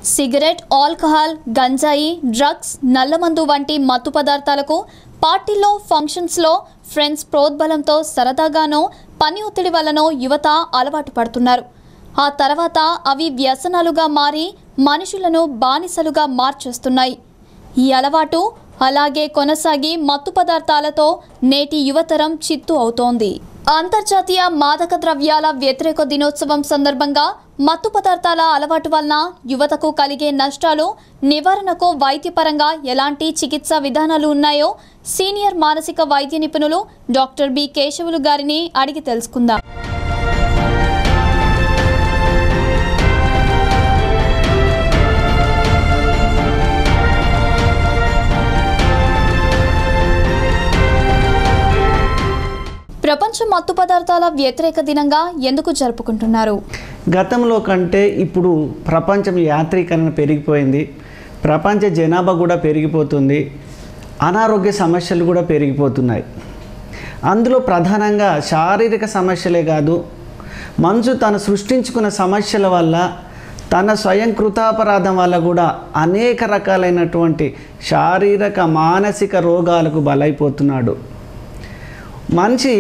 cigarette alcohol గంజాయి drugs నల్లమందు వంటి మత్తు పదార్థాలకు పార్టీల్లో ఫంక్షన్స్లో ఫ్రెండ్స్ ప్రోద్బలంతో సరదాగానో పని ఒత్తిడి వల్లనో యువత అలవాటు పడుతున్నారు ఆ తర్వాత అవి వ్యసనాలుగా మారి మనుషులను బానిసలుగా మార్చేస్తున్నాయి ఈ అలవాటు అలాగే కొనసాగి మత్తు పదార్థాలతో నేటి యువతరం చిత్తు అవుతోంది అంతర్జాతీయ మాదక ద్రవ్యాల వ్యతిరేక దినోత్సవం సందర్భంగా మత్తు పదార్థాల అలవాటు వలన యువతకు కలిగే నష్టాలు నివారణకు వైద్యపరంగా ఎలాంటి చికిత్సా విధానాలు ఉన్నాయో సీనియర్ మానసిక వైద్య నిపుణులు డాక్టర్ బి కేశవులు గారిని అడిగి తెలుసుకుందాం ప్రపంచ మత్తు పదార్థాల వ్యతిరేక దినంగా ఎందుకు జరుపుకుంటున్నారు గతంలో కంటే ఇప్పుడు ప్రపంచం యాంత్రీకరణ పెరిగిపోయింది ప్రపంచ జనాభా కూడా పెరిగిపోతుంది అనారోగ్య సమస్యలు కూడా పెరిగిపోతున్నాయి అందులో ప్రధానంగా శారీరక సమస్యలే కాదు మనసు తను సృష్టించుకున్న సమస్యల వల్ల తన స్వయం కృతాపరాధం వల్ల కూడా అనేక రకాలైనటువంటి శారీరక మానసిక రోగాలకు బలైపోతున్నాడు మనిషి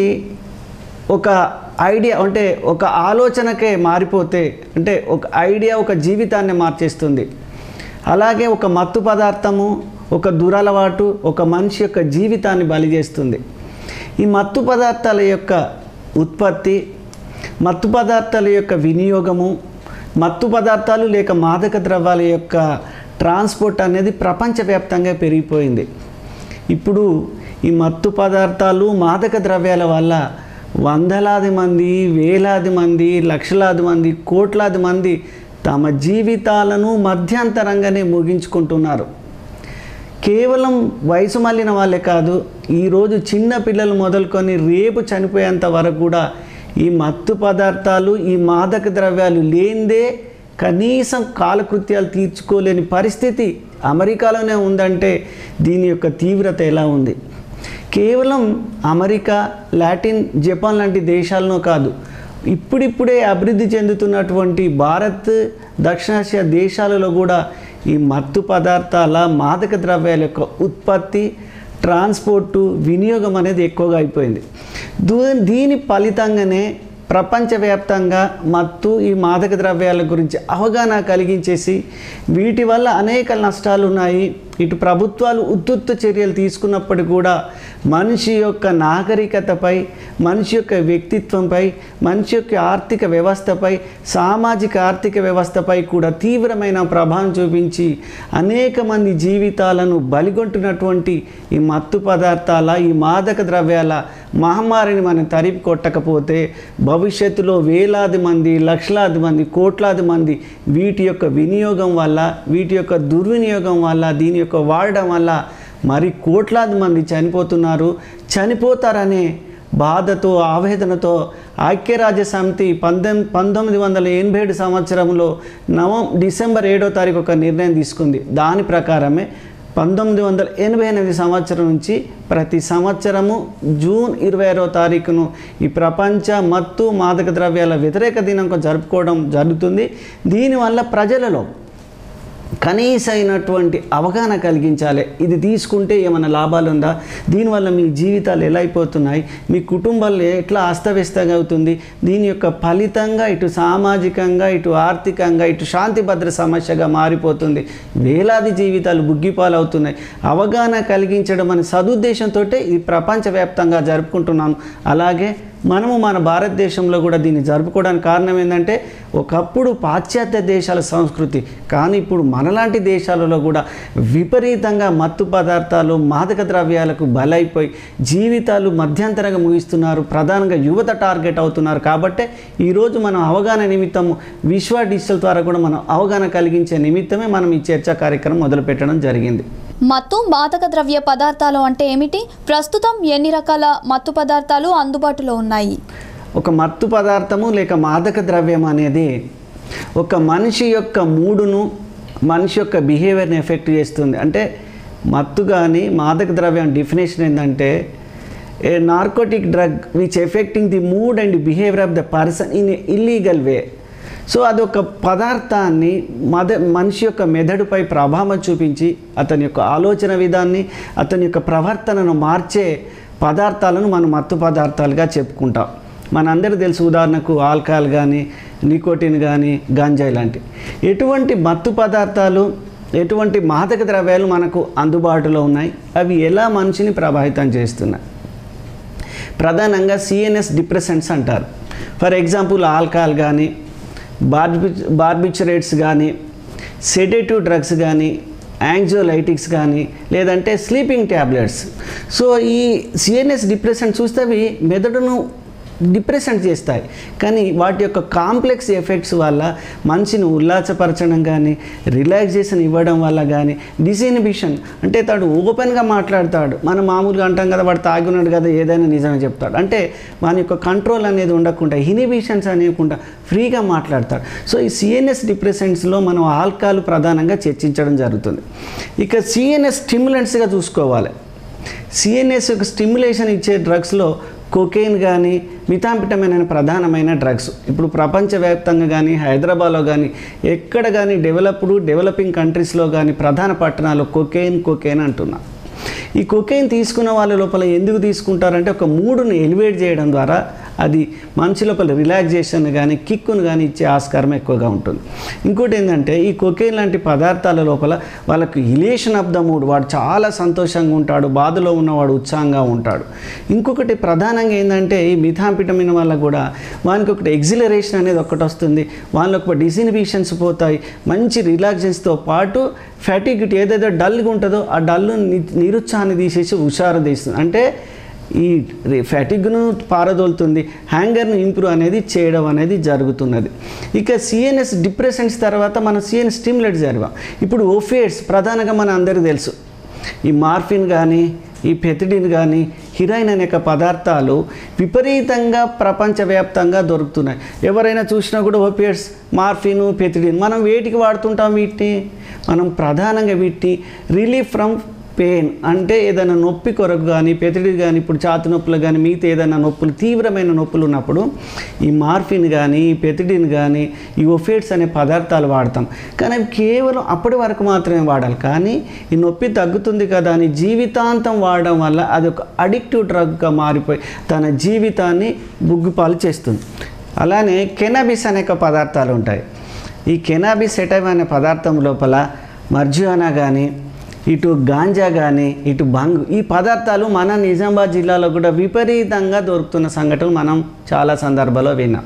ఒక ఐడియా అంటే ఒక ఆలోచనకే మారిపోతే అంటే ఒక ఐడియా ఒక జీవితాన్ని మార్చేస్తుంది అలాగే ఒక మత్తు పదార్థము ఒక దురలవాటు ఒక మనిషి యొక్క జీవితాన్ని బలి చేస్తుంది ఈ మత్తు పదార్థాల యొక్క ఉత్పత్తి మత్తు పదార్థాల యొక్క వినియోగము మత్తు పదార్థాలు లేక మాదక ద్రవ్యాల యొక్క ట్రాన్స్పోర్ట్ అనేది ప్రపంచవ్యాప్తంగా పెరిగిపోయింది ఇప్పుడు ఈ మత్తు పదార్థాలు మాదక ద్రవ్యాల వల్ల వందలాది మంది వేలాది మంది లక్షలాది మంది కోట్లాది మంది తమ జీవితాలను మధ్యంతరంగానే ముగించుకుంటున్నారు కేవలం వయసు మళ్ళిన వాళ్ళే కాదు ఈరోజు చిన్న పిల్లలు మొదలుకొని రేపు చనిపోయేంత వరకు కూడా ఈ మత్తు పదార్థాలు ఈ మాదక ద్రవ్యాలు లేనిదే కనీసం కాలకృత్యాలు తీర్చుకోలేని పరిస్థితి అమెరికాలోనే ఉందంటే దీని యొక్క తీవ్రత ఎలా ఉంది కేవలం అమెరికా లాటిన్ జపాన్ లాంటి దేశాలను కాదు ఇప్పుడిప్పుడే అభివృద్ధి చెందుతున్నటువంటి భారత్ దక్షిణాసియా దేశాలలో కూడా ఈ మత్తు పదార్థాల మాదక ద్రవ్యాల యొక్క ఉత్పత్తి ట్రాన్స్పోర్టు వినియోగం అనేది ఎక్కువగా అయిపోయింది దూ దీని ఫలితంగానే ప్రపంచవ్యాప్తంగా మత్తు ఈ మాదక ద్రవ్యాల గురించి అవగాహన కలిగించేసి వీటి వల్ల అనేక నష్టాలు ఉన్నాయి ఇటు ప్రభుత్వాలు ఉత్తుత్తు చర్యలు తీసుకున్నప్పటికీ కూడా మనిషి యొక్క నాగరికతపై మనిషి యొక్క వ్యక్తిత్వంపై మనిషి యొక్క ఆర్థిక వ్యవస్థపై సామాజిక ఆర్థిక వ్యవస్థపై కూడా తీవ్రమైన ప్రభావం చూపించి అనేక మంది జీవితాలను బలిగొంటున్నటువంటి ఈ మత్తు పదార్థాల ఈ మాదక ద్రవ్యాల మహమ్మారిని మనం తరిపి కొట్టకపోతే భవిష్యత్తులో వేలాది మంది లక్షలాది మంది కోట్లాది మంది వీటి యొక్క వినియోగం వల్ల వీటి యొక్క దుర్వినియోగం వల్ల దీని యొక్క వాడడం వల్ల మరి కోట్లాది మంది చనిపోతున్నారు చనిపోతారనే బాధతో ఆవేదనతో ఐక్యరాజ్య సమితి పంతొమ్మిది పంతొమ్మిది వందల ఎనభై ఏడు సంవత్సరంలో నవం డిసెంబర్ ఏడో తారీఖు ఒక నిర్ణయం తీసుకుంది దాని ప్రకారమే పంతొమ్మిది వందల ఎనభై ఎనిమిది సంవత్సరం నుంచి ప్రతి సంవత్సరము జూన్ ఇరవై ఆరో తారీఖును ఈ ప్రపంచ మత్తు మాదక ద్రవ్యాల వ్యతిరేక దినంగా జరుపుకోవడం జరుగుతుంది దీనివల్ల ప్రజలలో కనీసైనటువంటి అవగాహన కలిగించాలి ఇది తీసుకుంటే ఏమైనా లాభాలు ఉందా దీనివల్ల మీ జీవితాలు ఎలా అయిపోతున్నాయి మీ కుటుంబాలు ఎట్లా అస్తవ్యస్తంగా అవుతుంది దీని యొక్క ఫలితంగా ఇటు సామాజికంగా ఇటు ఆర్థికంగా ఇటు శాంతి భద్ర సమస్యగా మారిపోతుంది వేలాది జీవితాలు బుగ్గిపాలవుతున్నాయి అవగాహన కలిగించడం అనే సదుద్దేశంతో ఇది ప్రపంచవ్యాప్తంగా జరుపుకుంటున్నాం అలాగే మనము మన భారతదేశంలో కూడా దీన్ని జరుపుకోవడానికి కారణం ఏంటంటే ఒకప్పుడు పాశ్చాత్య దేశాల సంస్కృతి కానీ ఇప్పుడు మనలాంటి దేశాలలో కూడా విపరీతంగా మత్తు పదార్థాలు మాదక ద్రవ్యాలకు బలైపోయి జీవితాలు మధ్యంతరంగా ముగిస్తున్నారు ప్రధానంగా యువత టార్గెట్ అవుతున్నారు కాబట్టి ఈరోజు మనం అవగాహన నిమిత్తము విశ్వ డిజిటల్ ద్వారా కూడా మనం అవగాహన కలిగించే నిమిత్తమే మనం ఈ చర్చా కార్యక్రమం మొదలుపెట్టడం జరిగింది మత్తు మాదక ద్రవ్య పదార్థాలు అంటే ఏమిటి ప్రస్తుతం ఎన్ని రకాల మత్తు పదార్థాలు అందుబాటులో ఉన్నాయి ఒక మత్తు పదార్థము లేక మాదక ద్రవ్యం అనేది ఒక మనిషి యొక్క మూడును మనిషి యొక్క బిహేవియర్ని ఎఫెక్ట్ చేస్తుంది అంటే మత్తు కానీ మాదక ద్రవ్యం డెఫినేషన్ ఏంటంటే a narcotic drug which affecting the mood and behaviour of the person in illegal way so అదొక పదార్థాన్ని మద మనిషి యొక్క మెదడుపై ప్రభావం చూపించి అతని యొక్క ఆలోచన విధాన్ని అతని యొక్క ప్రవర్తనను మార్చే పదార్థాలను మనం మత్తు పదార్థాలుగా చెప్పుకుంటాం మనందరికీ తెలుసు ఉదాహరణకు ఆల్కహాల్ కానీ నికోటిన్ కానీ గంజాయి లాంటివి ఎటువంటి మత్తు పదార్థాలు ఎటువంటి మాదక ద్రవ్యాలు మనకు అందుబాటులో ఉన్నాయి అవి ఎలా మనిషిని ప్రభావితం చేస్తున్నాయి ప్రధానంగా సిఎన్ఎస్ డిప్రెసెంట్స్ అంటారు ఫర్ ఎగ్జాంపుల్ ఆల్కహాల్ కానీ బార్బి బార్బిచరేట్స్ కానీ సెడేటివ్ డ్రగ్స్ కానీ యాంగ్జోలైటిక్స్ కానీ లేదంటే స్లీపింగ్ ట్యాబ్లెట్స్ సో ఈ సిఎన్ఎస్ డిప్రెషన్ చూస్తే అవి మెదడును డిప్రెషన్ చేస్తాయి కానీ వాటి యొక్క కాంప్లెక్స్ ఎఫెక్ట్స్ వల్ల మనిషిని ఉల్లాసపరచడం కానీ రిలాక్సేషన్ ఇవ్వడం వల్ల కానీ డిసినిబిషన్ అంటే తాడు ఓపెన్గా మాట్లాడతాడు మనం మామూలుగా అంటాం కదా వాడు తాగి ఉన్నాడు కదా ఏదైనా నిజమే చెప్తాడు అంటే మన యొక్క కంట్రోల్ అనేది ఉండకుండా ఇనిబిషన్స్ అనేకుండా ఫ్రీగా మాట్లాడతాడు సో ఈ సిఎన్ఎస్ డిప్రెషన్స్లో మనం ఆల్కహాల్ ప్రధానంగా చర్చించడం జరుగుతుంది ఇక సిఎన్ఎస్ స్టిమ్యులెంట్స్గా చూసుకోవాలి సిఎన్ఎస్ యొక్క స్టిమ్యులేషన్ ఇచ్చే డ్రగ్స్లో కొకెయిన్ కానీ మిథాంపిటమైన్ అనే ప్రధానమైన డ్రగ్స్ ఇప్పుడు ప్రపంచవ్యాప్తంగా కానీ హైదరాబాద్లో కానీ ఎక్కడ కానీ డెవలప్డ్ డెవలపింగ్ కంట్రీస్లో కానీ ప్రధాన పట్టణాల్లో కొకెయిన్ కొకెయిన్ అంటున్నా ఈ కొకెయిన్ తీసుకున్న వాళ్ళ లోపల ఎందుకు తీసుకుంటారంటే ఒక మూడుని ఎలివేట్ చేయడం ద్వారా అది మనిషి లోపల రిలాక్సేషన్ కానీ కిక్కును కానీ ఇచ్చే ఆస్కారం ఎక్కువగా ఉంటుంది ఇంకోటి ఏంటంటే ఈ కొకెయిన్ లాంటి పదార్థాల లోపల వాళ్ళకు ఇలేషన్ ఆఫ్ ద మూడ్ వాడు చాలా సంతోషంగా ఉంటాడు బాధలో ఉన్నవాడు ఉత్సాహంగా ఉంటాడు ఇంకొకటి ప్రధానంగా ఏంటంటే ఈ మిథాంపిటమిన్ వల్ల కూడా వానికి ఒకటి ఎగ్జిలరేషన్ అనేది ఒకటి వస్తుంది వాళ్ళకి ఒక డిసినిబిషన్స్ పోతాయి మంచి రిలాక్సేషన్స్తో పాటు ఫ్యాటిగ్యూటీ ఏదైతే డల్గా ఉంటుందో ఆ డల్ నిరుత్సాహాన్ని తీసేసి హుషారు తీస్తుంది అంటే ఈ ఫ్యాటిగ్ను పారదోలుతుంది హ్యాంగర్ను ఇంప్రూవ్ అనేది చేయడం అనేది జరుగుతున్నది ఇక సిఎన్ఎస్ డిప్రెషన్స్ తర్వాత మనం సిఎన్ఎస్ స్టిమ్యులేట్ జరిగాం ఇప్పుడు ఓఫియేట్స్ ప్రధానంగా మన అందరికీ తెలుసు ఈ మార్ఫిన్ కానీ ఈ పెథిడిన్ కానీ హిరాయిన్ అనేక పదార్థాలు విపరీతంగా ప్రపంచవ్యాప్తంగా దొరుకుతున్నాయి ఎవరైనా చూసినా కూడా ఓపియట్స్ మార్ఫిన్ పెథిడిన్ మనం వేటికి వాడుతుంటాం వీటిని మనం ప్రధానంగా వీటిని రిలీఫ్ ఫ్రమ్ పెయిన్ అంటే ఏదైనా నొప్పి కొరకు కానీ పెతిడి కానీ ఇప్పుడు ఛాతి నొప్పులు కానీ మిగతా ఏదైనా నొప్పులు తీవ్రమైన నొప్పులు ఉన్నప్పుడు ఈ మార్ఫిన్ కానీ ఈ పెతిడిన్ కానీ ఈ ఒఫేట్స్ అనే పదార్థాలు వాడతాం కానీ అవి కేవలం అప్పటి వరకు మాత్రమే వాడాలి కానీ ఈ నొప్పి తగ్గుతుంది కదా అని జీవితాంతం వాడడం వల్ల అది ఒక అడిక్టివ్ డ్రగ్గా మారిపోయి తన జీవితాన్ని బుగ్గుపాలు చేస్తుంది అలానే కెనాబిస్ అనేక పదార్థాలు ఉంటాయి ఈ కెనాబిస్ ఎటైవ్ అనే పదార్థం లోపల మర్జువానా కానీ ఇటు గాంజా కానీ ఇటు బంగ్ ఈ పదార్థాలు మన నిజామాబాద్ జిల్లాలో కూడా విపరీతంగా దొరుకుతున్న సంఘటనలు మనం చాలా సందర్భాల్లో విన్నాం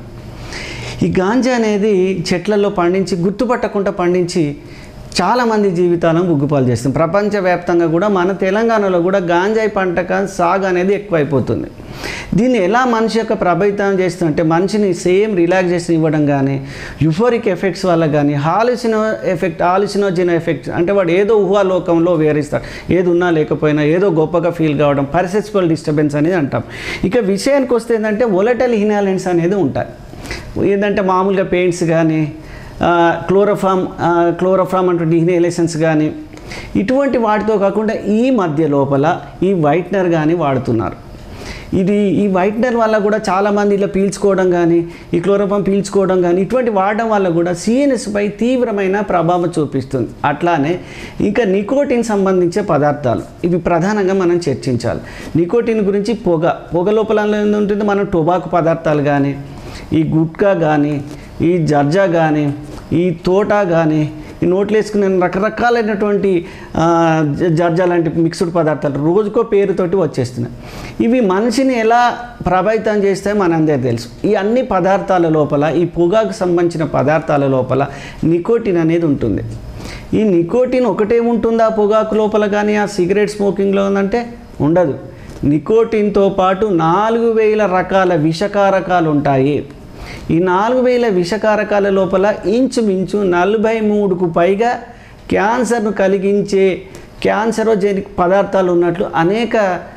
ఈ గాంజా అనేది చెట్లలో పండించి గుర్తుపట్టకుండా పండించి చాలామంది జీవితాలను బుగ్గుపాలు చేస్తుంది ప్రపంచవ్యాప్తంగా కూడా మన తెలంగాణలో కూడా గాంజాయి పంటక సాగు అనేది ఎక్కువైపోతుంది దీన్ని ఎలా మనిషి యొక్క ప్రభావితం చేస్తుందంటే మనిషిని సేమ్ రిలాక్సేషన్ ఇవ్వడం కానీ యుఫోరిక్ ఎఫెక్ట్స్ వల్ల కానీ హాలిసినో ఎఫెక్ట్ హాలిసినోజిన్ ఎఫెక్ట్ అంటే వాడు ఏదో ఊహాలోకంలో వేరిస్తాడు ఏది ఉన్నా లేకపోయినా ఏదో గొప్పగా ఫీల్ కావడం పర్సెప్చువల్ డిస్టర్బెన్స్ అనేది అంటాం ఇక విషయానికి వస్తే ఏంటంటే ఒలటల్ హినాలెంట్స్ అనేది ఉంటాయి ఏంటంటే మామూలుగా పెయింట్స్ కానీ క్లోరోఫామ్ క్లోరోఫామ్ అంటే డిహినేలేషన్స్ కానీ ఇటువంటి వాటితో కాకుండా ఈ మధ్య లోపల ఈ వైట్నర్ కానీ వాడుతున్నారు ఇది ఈ వైట్నర్ వల్ల కూడా చాలామంది ఇలా పీల్చుకోవడం కానీ ఈ క్లోరోఫామ్ పీల్చుకోవడం కానీ ఇటువంటి వాడడం వల్ల కూడా సిఎన్ఎస్పై తీవ్రమైన ప్రభావం చూపిస్తుంది అట్లానే ఇంకా నికోటిన్ సంబంధించే పదార్థాలు ఇవి ప్రధానంగా మనం చర్చించాలి నికోటిన్ గురించి పొగ పొగ లోపల ఉంటుంది మనం టొబాకు పదార్థాలు కానీ ఈ గుట్కా కానీ ఈ జర్జా కానీ ఈ తోట కానీ ఈ నోట్లు వేసుకునే రకరకాలైనటువంటి ఆ, జ- జర్జా లాంటి మిక్స్డ్ పదార్థాలు రోజుకో పేరుతోటి వచ్చేస్తున్నాయి ఇవి మనిషిని ఎలా ప్రభావితం చేస్తాయో మనందరికీ తెలుసు ఈ అన్ని పదార్థాల లోపల ఈ పొగాకు సంబంధించిన పదార్థాల లోపల నికోటిన్ అనేది ఉంటుంది ఈ నికోటిన్ ఒకటే ఉంటుందా పొగాకు లోపల కానీ ఆ సిగరెట్ స్మోకింగ్లో ఉందంటే ఉండదు నికోటిన్తో పాటు నాలుగు వేల రకాల విషకారకాలు ఉంటాయి ఈ నాలుగు వేల విషకారకాల లోపల ఇంచుమించు నలభై మూడుకు పైగా క్యాన్సర్ను కలిగించే క్యాన్సరోజెనిక్ పదార్థాలు ఉన్నట్లు అనేక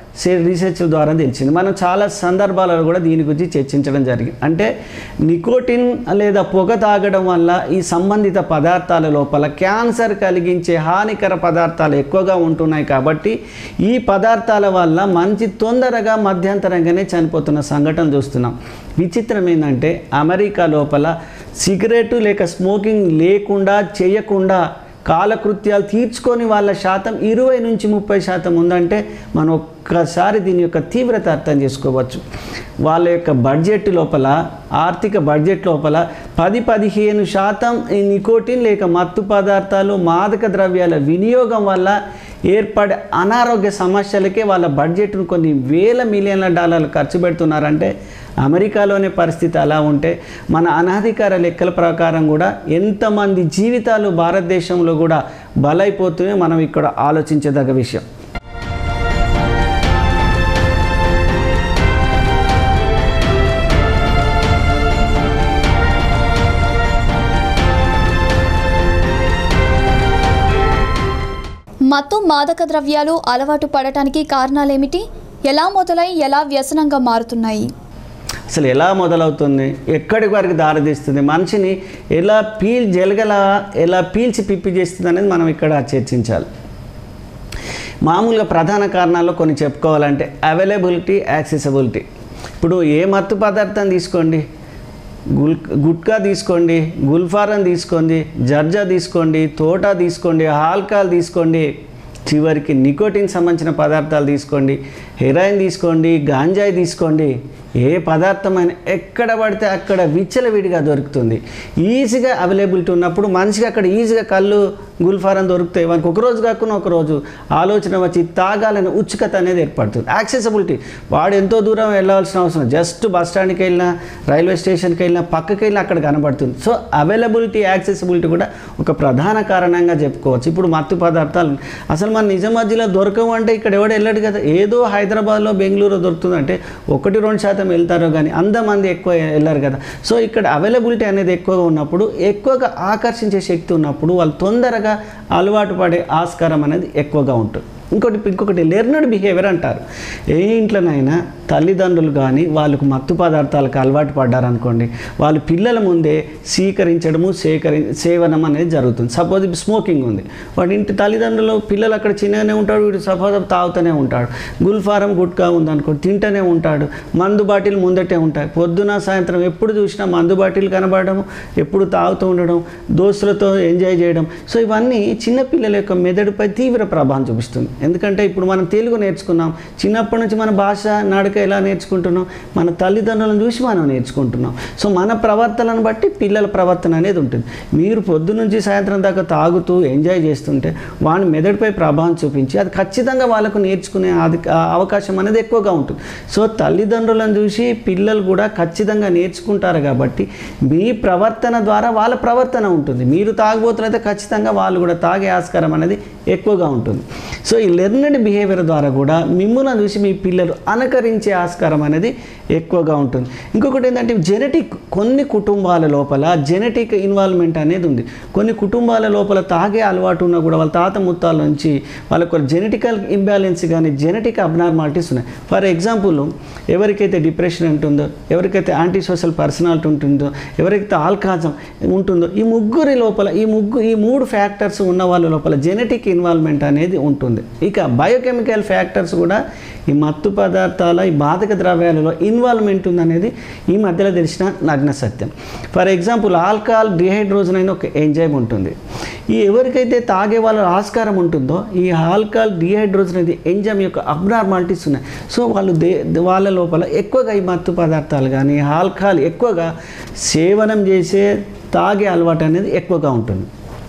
సే- రీసెర్చ్ ద్వారా తెలిసింది మనం చాలా సందర్భాలలో కూడా దీని గురించి చర్చించడం జరిగింది అంటే నికోటిన్ లేదా పొగ తాగడం వల్ల ఈ సంబంధిత పదార్థాల లోపల క్యాన్సర్ కలిగించే హానికర పదార్థాలు ఎక్కువగా ఉంటున్నాయి కాబట్టి ఈ పదార్థాల వల్ల మంచి తొందరగా మధ్యంతరంగానే చనిపోతున్న సంఘటన చూస్తున్నాం విచిత్రం ఏంటంటే అమెరికా లోపల సిగరెట్ లేక స్మోకింగ్ లేకుండా చేయకుండా కాలకృత్యాలు తీర్చుకొని వాళ్ళ శాతం ఇరవై నుంచి ముప్పై శాతం ఉందంటే మనం ఒక్కసారి దీని యొక్క తీవ్రత అర్థం చేసుకోవచ్చు వాళ్ళ యొక్క బడ్జెట్ లోపల ఆర్థిక బడ్జెట్ లోపల పది పదిహేను శాతం ఈ నికోటిన్ లేక మత్తు పదార్థాలు మాదక ద్రవ్యాల వినియోగం వల్ల ఏర్పడే అనారోగ్య సమస్యలకే వాళ్ళ బడ్జెట్ను కొన్ని వేల మిలియన్ల డాలర్లు ఖర్చు పెడుతున్నారంటే అమెరికాలోనే పరిస్థితి అలా ఉంటే మన అనధికార లెక్కల ప్రకారం కూడా ఎంతమంది జీవితాలు భారతదేశంలో కూడా బలైపోతున్నాయో మనం ఇక్కడ ఆలోచించదగ్గ విషయం మత్తు మాదక ద్రవ్యాలు అలవాటు పడటానికి కారణాలేమిటి ఎలా మొదలై ఎలా వ్యసనంగా మారుతున్నాయి అసలు ఎలా మొదలవుతుంది ఎక్కడికి వరకు దారితీస్తుంది మనిషిని ఎలా పీల్ జలగల ఎలా పీల్చి పిప్పి చేస్తుంది అనేది మనం ఇక్కడ చర్చించాలి మామూలుగా ప్రధాన కారణాల్లో కొన్ని చెప్పుకోవాలంటే అవైలబిలిటీ యాక్సెసిబిలిటీ ఇప్పుడు ఏ మత్తు పదార్థం తీసుకోండి గుల్ గుట్కా తీసుకోండి గుల్ఫారం తీసుకోండి జర్జా తీసుకోండి తోటా తీసుకోండి ఆల్కహాల్ తీసుకోండి చివరికి నికోటిన్ సంబంధించిన పదార్థాలు తీసుకోండి హెరాయిన్ తీసుకోండి గాంజాయి తీసుకోండి ఏ పదార్థమైన ఎక్కడ పడితే అక్కడ విచ్చలవిడిగా దొరుకుతుంది ఈజీగా అవైలబిలిటీ ఉన్నప్పుడు మనిషికి అక్కడ ఈజీగా కళ్ళు గుల్ఫారం దొరుకుతాయి వానికి ఒక రోజు కాకుండా ఒక రోజు ఆలోచన వచ్చి తాగాలని ఉత్సుకత అనేది ఏర్పడుతుంది యాక్సెసిబిలిటీ వాడు ఎంతో దూరం వెళ్ళాల్సిన అవసరం జస్ట్ బస్ స్టాండ్కి వెళ్ళినా రైల్వే స్టేషన్కి వెళ్ళినా పక్కకి వెళ్ళినా అక్కడ కనబడుతుంది సో అవైలబిలిటీ యాక్సెసిబిలిటీ కూడా ఒక ప్రధాన కారణంగా చెప్పుకోవచ్చు ఇప్పుడు మత్తు పదార్థాలు అసలు మన నిజామాబాద్లో దొరకవు అంటే ఇక్కడ ఎవడు వెళ్ళాడు కదా ఏదో హైదరాబాద్లో బెంగళూరు దొరుకుతుందంటే ఒకటి రెండు శాతం వెళ్తారో కానీ అంతమంది ఎక్కువ వెళ్ళారు కదా సో ఇక్కడ అవైలబిలిటీ అనేది ఎక్కువగా ఉన్నప్పుడు ఎక్కువగా ఆకర్షించే శక్తి ఉన్నప్పుడు వాళ్ళు తొందరగా అలవాటు పడే ఆస్కారం అనేది ఎక్కువగా ఉంటుంది ఇంకోటి ఇంకొకటి లెర్నడ్ బిహేవియర్ అంటారు ఏ ఇంట్లోనైనా తల్లిదండ్రులు కానీ వాళ్ళకు మత్తు పదార్థాలకు అలవాటు పడ్డారనుకోండి వాళ్ళు పిల్లల ముందే స్వీకరించడము సేకరి సేవనం అనేది జరుగుతుంది సపోజ్ స్మోకింగ్ ఉంది వాడి ఇంటి తల్లిదండ్రులు పిల్లలు అక్కడ చిన్నగానే ఉంటాడు వీడు సపోజ్ తాగుతూనే ఉంటాడు గుల్ఫారం గుట్కా ఉందనుకో తింటూనే ఉంటాడు మందు బాటిల్ ముందటే ఉంటాయి పొద్దున సాయంత్రం ఎప్పుడు చూసినా మందు బాటిల్ కనబడడం ఎప్పుడు తాగుతూ ఉండడం దోస్తులతో ఎంజాయ్ చేయడం సో ఇవన్నీ చిన్నపిల్లల యొక్క మెదడుపై తీవ్ర ప్రభావం చూపిస్తుంది ఎందుకంటే ఇప్పుడు మనం తెలుగు నేర్చుకున్నాం చిన్నప్పటి నుంచి మన భాష నడక ఎలా నేర్చుకుంటున్నాం మన తల్లిదండ్రులను చూసి మనం నేర్చుకుంటున్నాం సో మన ప్రవర్తనను బట్టి పిల్లల ప్రవర్తన అనేది ఉంటుంది మీరు పొద్దు నుంచి సాయంత్రం దాకా తాగుతూ ఎంజాయ్ చేస్తుంటే వాని మెదడుపై ప్రభావం చూపించి అది ఖచ్చితంగా వాళ్ళకు నేర్చుకునే అది ఆ అవకాశం అనేది ఎక్కువగా ఉంటుంది సో తల్లిదండ్రులను చూసి పిల్లలు కూడా ఖచ్చితంగా నేర్చుకుంటారు కాబట్టి మీ ప్రవర్తన ద్వారా వాళ్ళ ప్రవర్తన ఉంటుంది మీరు తాగుబోతులైతే ఖచ్చితంగా వాళ్ళు కూడా తాగే ఆస్కారం అనేది ఎక్కువగా ఉంటుంది సో ఈ లెర్నడ్ బిహేవియర్ ద్వారా కూడా మిమ్మల్ని చూసి మీ పిల్లలు అనుకరించే ఆస్కారం అనేది ఎక్కువగా ఉంటుంది ఇంకొకటి ఏంటంటే జెనెటిక్ కొన్ని కుటుంబాల లోపల జెనెటిక్ ఇన్వాల్వ్మెంట్ అనేది ఉంది కొన్ని కుటుంబాల లోపల తాగే అలవాటు ఉన్నా కూడా వాళ్ళ తాత ముత్తాల నుంచి వాళ్ళకు జెనెటికల్ ఇంబ్యాలెన్స్ కానీ జెనెటిక్ అబ్నార్మాలిటీస్ ఉన్నాయి ఫర్ ఎగ్జాంపుల్ ఎవరికైతే డిప్రెషన్ ఉంటుందో ఎవరికైతే యాంటీ సోషల్ పర్సనాలిటీ ఉంటుందో ఎవరికైతే ఆల్కాజం ఉంటుందో ఈ ముగ్గురి లోపల ఈ ముగ్గు ఈ మూడు ఫ్యాక్టర్స్ ఉన్న వాళ్ళ లోపల జెనెటిక్ ఇన్వాల్వ్మెంట్ అనేది ఉంటుంది ఇక బయోకెమికల్ ఫ్యాక్టర్స్ కూడా ఈ మత్తు పదార్థాల ఈ బాధక ద్రవ్యాలలో ఇన్వాల్వ్మెంట్ ఉందనేది ఈ మధ్యలో తెలిసిన నగ్న సత్యం ఫర్ ఎగ్జాంపుల్ ఆల్కహాల్ డిహైడ్రోజన్ అనే ఒక ఎంజైమ్ ఉంటుంది ఈ ఎవరికైతే తాగే వాళ్ళ ఆస్కారం ఉంటుందో ఈ ఆల్కహాల్ డిహైడ్రోజన్ అనేది ఎంజైమ్ యొక్క అబ్నార్మాలిటీస్ ఉన్నాయి సో వాళ్ళు దే వాళ్ళ లోపల ఎక్కువగా ఈ మత్తు పదార్థాలు కానీ ఆల్కహాల్ ఎక్కువగా సేవనం చేసే తాగే అలవాటు అనేది ఎక్కువగా ఉంటుంది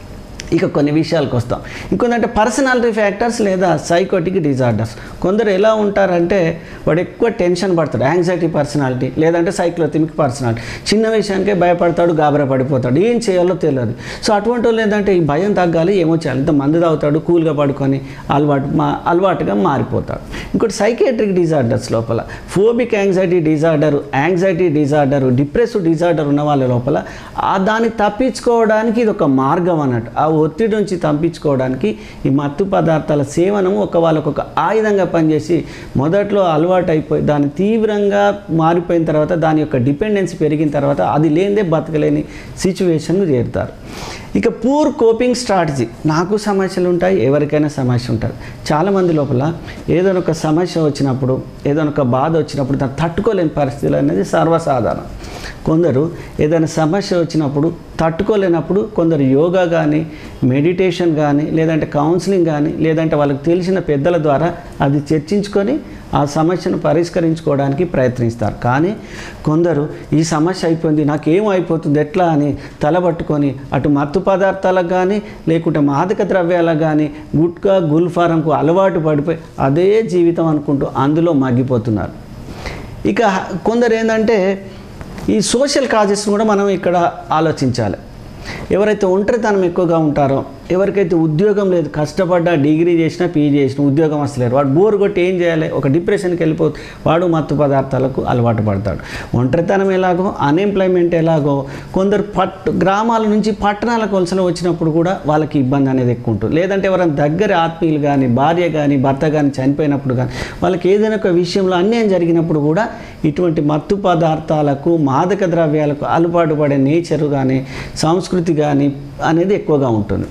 ఇక కొన్ని విషయాలకు వస్తాం ఇంకొందంటే పర్సనాలిటీ ఫ్యాక్టర్స్ లేదా సైకోటిక్ డిజార్డర్స్ కొందరు ఎలా ఉంటారంటే వాడు ఎక్కువ టెన్షన్ పడతాడు యాంగ్జైటీ పర్సనాలిటీ లేదంటే సైక్లోథిమిక్ పర్సనాలిటీ చిన్న విషయానికే భయపడతాడు గాబరా పడిపోతాడు ఏం చేయాలో తెలియదు సో అటువంటి వాళ్ళు ఏంటంటే ఈ భయం తగ్గాలి ఏమో చేయాలి ఇంత మందు తాగుతాడు కూల్గా పడుకొని అలవాటు మా అలవాటుగా మారిపోతాడు ఇంకోటి సైకేట్రిక్ డిజార్డర్స్ లోపల phobic anxiety disorder anxiety disorder depressive disorder ఉన్న వాళ్ళ లోపల ఆ దాన్ని తప్పించుకోవడానికి ఇది ఒక మార్గం అన్నట్టు ఆ ఒత్తిడి నుంచి తప్పించుకోవడానికి ఈ మత్తు పదార్థాల సేవనం ఒక వాళ్ళకు ఒక ఆయుధంగా పనిచేసి మొదట్లో అలవాటు అయిపోయి దాన్ని తీవ్రంగా మారిపోయిన తర్వాత దాని యొక్క డిపెండెన్సీ పెరిగిన తర్వాత అది లేనిదే బతకలేని సిచ్యువేషన్కు చేరుతారు ఇక పూర్ కోపింగ్ స్ట్రాటజీ నాకు సమస్యలు ఉంటాయి ఎవరికైనా సమస్య ఉంటుంది చాలామంది లోపల ఏదైనా ఒక సమస్య వచ్చినప్పుడు ఏదైనా ఒక బాధ వచ్చినప్పుడు దాన్ని తట్టుకోలేని పరిస్థితులు అనేది సర్వసాధారణం కొందరు ఏదైనా సమస్య వచ్చినప్పుడు తట్టుకోలేనప్పుడు కొందరు యోగా కానీ మెడిటేషన్ కానీ లేదంటే కౌన్సిలింగ్ కానీ లేదంటే వాళ్ళకి తెలిసిన పెద్దల ద్వారా అది చర్చించుకొని ఆ సమస్యను పరిష్కరించుకోవడానికి ప్రయత్నిస్తారు కానీ కొందరు ఈ సమస్య అయిపోయింది నాకేం అయిపోతుంది ఎట్లా అని తలబట్టుకొని అటు మత్తు పదార్థాలకు కానీ లేకుంటే మాదక ద్రవ్యాలకు కానీ గుట్కా గుల్ఫారంకు అలవాటు పడిపోయి అదే జీవితం అనుకుంటూ అందులో మగ్గిపోతున్నారు ఇక కొందరు ఏంటంటే ఈ సోషల్ కాజెస్ కూడా మనం ఇక్కడ ఆలోచించాలి ఎవరైతే ఒంటరితనం ఎక్కువగా ఉంటారో ఎవరికైతే ఉద్యోగం లేదు కష్టపడ్డా డిగ్రీ చేసినా పీజీ చేసినా ఉద్యోగం వస్తలేరు వాడు బోర్ కొట్టి ఏం చేయాలి ఒక డిప్రెషన్కి వెళ్ళిపోతు వాడు మత్తు పదార్థాలకు అలవాటు పడతాడు ఒంటరితనం ఎలాగో అన్ఎంప్లాయ్మెంట్ ఎలాగో కొందరు పట్ గ్రామాల నుంచి పట్టణాలకు వలసలు వచ్చినప్పుడు కూడా వాళ్ళకి ఇబ్బంది అనేది ఎక్కువ ఉంటుంది లేదంటే ఎవరైనా దగ్గర ఆత్మీయులు కానీ భార్య కానీ భర్త కానీ చనిపోయినప్పుడు కానీ వాళ్ళకి ఏదైనా ఒక విషయంలో అన్యాయం జరిగినప్పుడు కూడా ఇటువంటి మత్తు పదార్థాలకు మాదక ద్రవ్యాలకు అలవాటు పడే నేచరు కానీ సంస్కృతి కానీ అనేది ఎక్కువగా ఉంటుంది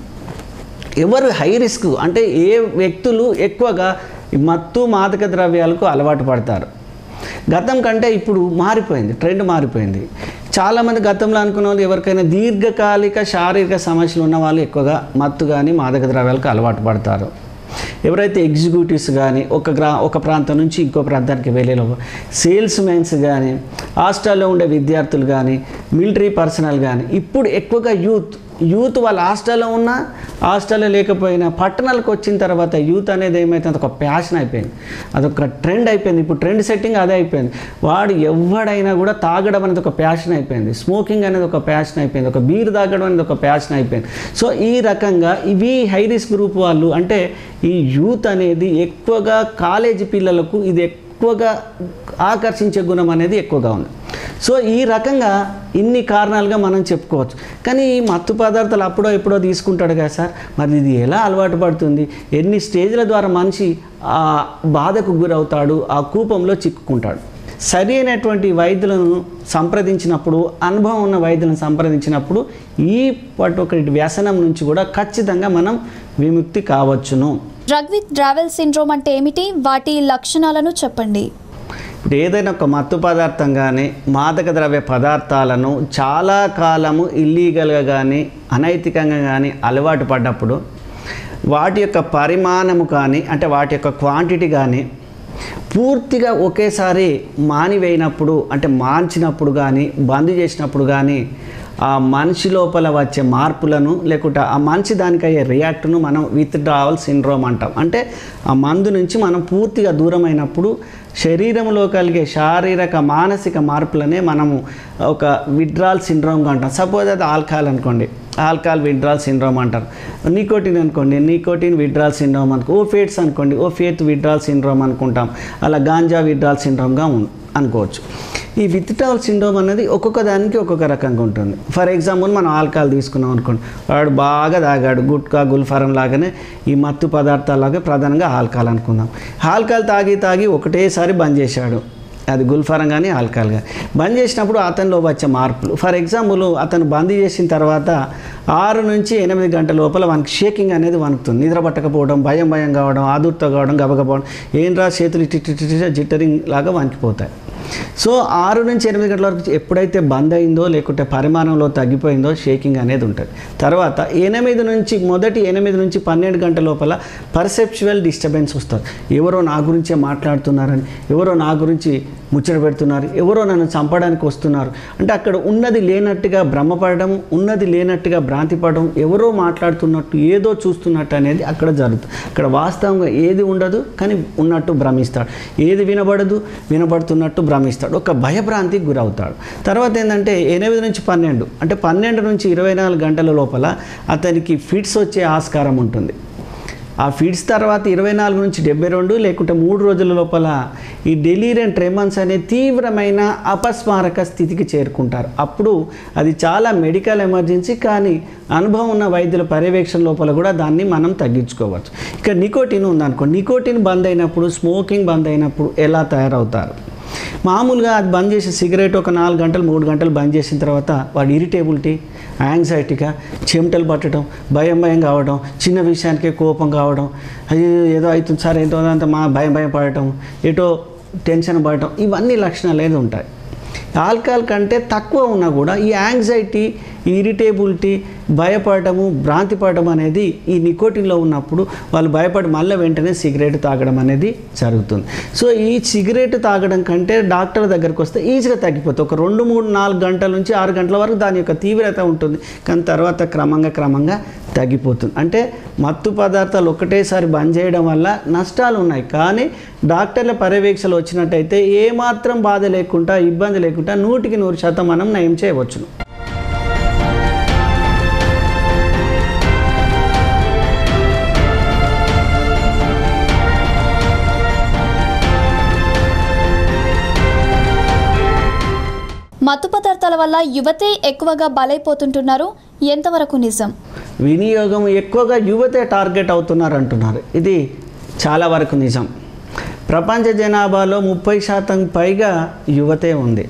ఎవరు హై రిస్క్ అంటే ఏ వ్యక్తులు ఎక్కువగా ఈ మత్తు మాదక ద్రవ్యాలకు అలవాటు పడతారు గతం కంటే ఇప్పుడు మారిపోయింది ట్రెండ్ మారిపోయింది చాలామంది గతంలో అనుకున్న వాళ్ళు ఎవరికైనా దీర్ఘకాలిక శారీరక సమస్యలు ఉన్న వాళ్ళు ఎక్కువగా మత్తు కానీ మాదక ద్రవ్యాలకు అలవాటు పడతారు ఎవరైతే ఎగ్జిక్యూటివ్స్ కానీ ఒక గ్రా ఒక ప్రాంతం నుంచి ఇంకో ప్రాంతానికి వెళ్ళేలో సేల్స్ మెన్స్ కానీ హాస్టల్లో ఉండే విద్యార్థులు కానీ మిలిటరీ పర్సనల్ కానీ ఇప్పుడు ఎక్కువగా యూత్ యూత్ వాళ్ళ హాస్టల్లో ఉన్నా హాస్టల్లో లేకపోయినా పట్టణాలకు వచ్చిన తర్వాత యూత్ అనేది ఏమైతే ఒక ప్యాషన్ అయిపోయింది అదొక ట్రెండ్ అయిపోయింది ఇప్పుడు ట్రెండ్ సెట్టింగ్ అదే అయిపోయింది వాడు ఎవడైనా కూడా తాగడం అనేది ఒక ప్యాషన్ అయిపోయింది స్మోకింగ్ అనేది ఒక ప్యాషన్ అయిపోయింది ఒక బీర్ తాగడం అనేది ఒక ప్యాషన్ అయిపోయింది సో ఈ రకంగా ఇవి హై రిస్క్ గ్రూప్ వాళ్ళు అంటే ఈ యూత్ అనేది ఎక్కువగా కాలేజీ పిల్లలకు ఇది ఎక్కువగా ఆకర్షించే గుణం అనేది ఎక్కువగా ఉంది సో ఈ రకంగా ఇన్ని కారణాలుగా మనం చెప్పుకోవచ్చు కానీ ఈ మత్తు పదార్థాలు అప్పుడో ఎప్పుడో తీసుకుంటాడు కదా సార్ మరి ఇది ఎలా అలవాటు పడుతుంది ఎన్ని స్టేజ్ల ద్వారా మనిషి ఆ బాధకు గురవుతాడు ఆ కూపంలో చిక్కుకుంటాడు సరి అయినటువంటి వైద్యులను సంప్రదించినప్పుడు అనుభవం ఉన్న వైద్యులను సంప్రదించినప్పుడు ఈ పటు వ్యసనం నుంచి కూడా ఖచ్చితంగా మనం విముక్తి కావచ్చును డ్రగ్ విత్ ట్రావెల్ సిండ్రోమ్ అంటే ఏమిటి వాటి లక్షణాలను చెప్పండి ఇప్పుడు ఏదైనా ఒక మత్తు పదార్థం కానీ మాదక ద్రవ్య పదార్థాలను చాలా కాలము ఇల్లీగల్గా కానీ అనైతికంగా కానీ అలవాటు పడ్డప్పుడు వాటి యొక్క పరిమాణము కానీ అంటే వాటి యొక్క క్వాంటిటీ కానీ పూర్తిగా ఒకేసారి మానివేయినప్పుడు అంటే మార్చినప్పుడు కానీ బంద్ చేసినప్పుడు కానీ ఆ మనిషి లోపల వచ్చే మార్పులను లేకుంటే ఆ మనిషి దానికి అయ్యే రియాక్ట్ను మనం విత్ డ్రావల్ సిండ్రోమ్ అంటాం అంటే ఆ మందు నుంచి మనం పూర్తిగా దూరమైనప్పుడు శరీరంలో కలిగే శారీరక మానసిక మార్పులనే మనము ఒక విడ్రాల్ సిండ్రోమ్గా అంటాం సపోజ్ అది ఆల్కహాల్ అనుకోండి ఆల్కహాల్ విడ్రాల్ సిండ్రోమ్ అంటారు నికోటిన్ అనుకోండి నికోటిన్ విడ్రాల్ సిండ్రోమ్ అనుకో ఓ ఫేట్స్ అనుకోండి ఓ ఫేత్ విడ్రాల్ సిండ్రోమ్ అనుకుంటాం అలా గాంజా విడ్రాల్ సిండ్రోమ్గా ఉం అనుకోవచ్చు ఈ విత్డ్రావల్ సిండ్రోమ్ అనేది ఒక్కొక్క దానికి ఒక్కొక్క రకంగా ఉంటుంది ఫర్ ఎగ్జాంపుల్ మనం ఆల్కహాల్ తీసుకున్నాం అనుకోండి వాడు బాగా తాగాడు గుట్కా గుల్ఫారం లాగానే ఈ మత్తు పదార్థాలాగా ప్రధానంగా ఆల్కహాల్ అనుకుందాం ఆల్కహాల్ తాగి తాగి ఒకటేసారి బంద్ చేశాడు అది గుల్ఫారం కానీ ఆల్కహాల్ కానీ బంద్ చేసినప్పుడు అతనిలో వచ్చే మార్పులు ఫర్ ఎగ్జాంపుల్ అతను బంద్ చేసిన తర్వాత ఆరు నుంచి ఎనిమిది గంటల లోపల మనకి షేకింగ్ అనేది వణుకుతుంది నిద్ర పట్టకపోవడం భయం భయం కావడం ఆదుర్తో కావడం గబగపోవడం ఏం రా చేతులు ఇట్టి ఇట్టి ఇట్టి జిట్టరింగ్ లాగా వణికిపోతాయి సో ఆరు నుంచి ఎనిమిది గంటల వరకు ఎప్పుడైతే బంద్ అయిందో లేకుంటే పరిమాణంలో తగ్గిపోయిందో షేకింగ్ అనేది ఉంటుంది తర్వాత ఎనిమిది నుంచి మొదటి ఎనిమిది నుంచి పన్నెండు గంటల లోపల పర్సెప్చువల్ డిస్టర్బెన్స్ వస్తారు ఎవరో నా గురించే మాట్లాడుతున్నారని ఎవరో నా గురించి ముచ్చట పెడుతున్నారు ఎవరో నన్ను చంపడానికి వస్తున్నారు అంటే అక్కడ ఉన్నది లేనట్టుగా భ్రమపడడం ఉన్నది లేనట్టుగా భ్రాంతి పడడం ఎవరో మాట్లాడుతున్నట్టు ఏదో చూస్తున్నట్టు అనేది అక్కడ జరుగుతుంది అక్కడ వాస్తవంగా ఏది ఉండదు కానీ ఉన్నట్టు భ్రమిస్తాడు ఏది వినబడదు వినబడుతున్నట్టు భ్రమిస్తాడు ఒక భయభ్రాంతికి గురవుతాడు తర్వాత ఏంటంటే ఎనిమిది నుంచి పన్నెండు అంటే పన్నెండు నుంచి ఇరవై నాలుగు గంటల లోపల అతనికి ఫిట్స్ వచ్చే ఆస్కారం ఉంటుంది ఆ ఫిట్స్ తర్వాత ఇరవై నాలుగు నుంచి డెబ్బై రెండు లేకుంటే మూడు రోజుల లోపల ఈ డెలీరియన్ ట్రెమన్స్ అనే తీవ్రమైన అపస్మారక స్థితికి చేరుకుంటారు అప్పుడు అది చాలా మెడికల్ ఎమర్జెన్సీ కానీ అనుభవం ఉన్న వైద్యుల పర్యవేక్షణ లోపల కూడా దాన్ని మనం తగ్గించుకోవచ్చు ఇక నికోటిన్ ఉందనుకో నికోటిన్ బంద్ అయినప్పుడు స్మోకింగ్ బంద్ అయినప్పుడు ఎలా తయారవుతారు మామూలుగా అది బంద్ చేసి సిగరెట్ ఒక నాలుగు గంటలు మూడు గంటలు బంద్ చేసిన తర్వాత వాడి ఇరిటేబిలిటీ యాంగ్జైటీగా చెమటలు పట్టడం భయం భయం కావడం చిన్న విషయానికే కోపం కావడం అయ్యో ఏదో అవుతుంది సార్ ఏదో అంత మా భయం భయం పడటం ఎటో టెన్షన్ పడటం ఇవన్నీ లక్షణాలు ఏదో ఉంటాయి ఆల్కహాల్ కంటే తక్కువ ఉన్నా కూడా ఈ యాంగ్జైటీ ఇరిటేబిలిటీ భయపడటము భ్రాంతి పడటం అనేది ఈ నికోటిన్లో ఉన్నప్పుడు వాళ్ళు భయపడి మళ్ళీ వెంటనే సిగరెట్ తాగడం అనేది జరుగుతుంది సో ఈ సిగరెట్ తాగడం కంటే డాక్టర్ దగ్గరికి వస్తే ఈజీగా తగ్గిపోతుంది ఒక రెండు మూడు నాలుగు గంటల నుంచి ఆరు గంటల వరకు దాని యొక్క తీవ్రత ఉంటుంది కానీ తర్వాత క్రమంగా క్రమంగా తగ్గిపోతుంది అంటే మత్తు పదార్థాలు ఒకటేసారి బంద్ చేయడం వల్ల నష్టాలు ఉన్నాయి కానీ డాక్టర్ల పర్యవేక్షలు వచ్చినట్టయితే ఏమాత్రం బాధ లేకుండా ఇబ్బంది లేకుండా నూటికి నూరు శాతం మనం నయం చేయవచ్చును మత్తు పదార్థాల వల్ల యువతే ఎక్కువగా బలైపోతుంటున్నారు ఎంతవరకు నిజం వినియోగం ఎక్కువగా యువతే టార్గెట్ అవుతున్నారు అంటున్నారు ఇది చాలా వరకు నిజం ప్రపంచ జనాభాలో ముప్పై శాతం పైగా యువతే ఉంది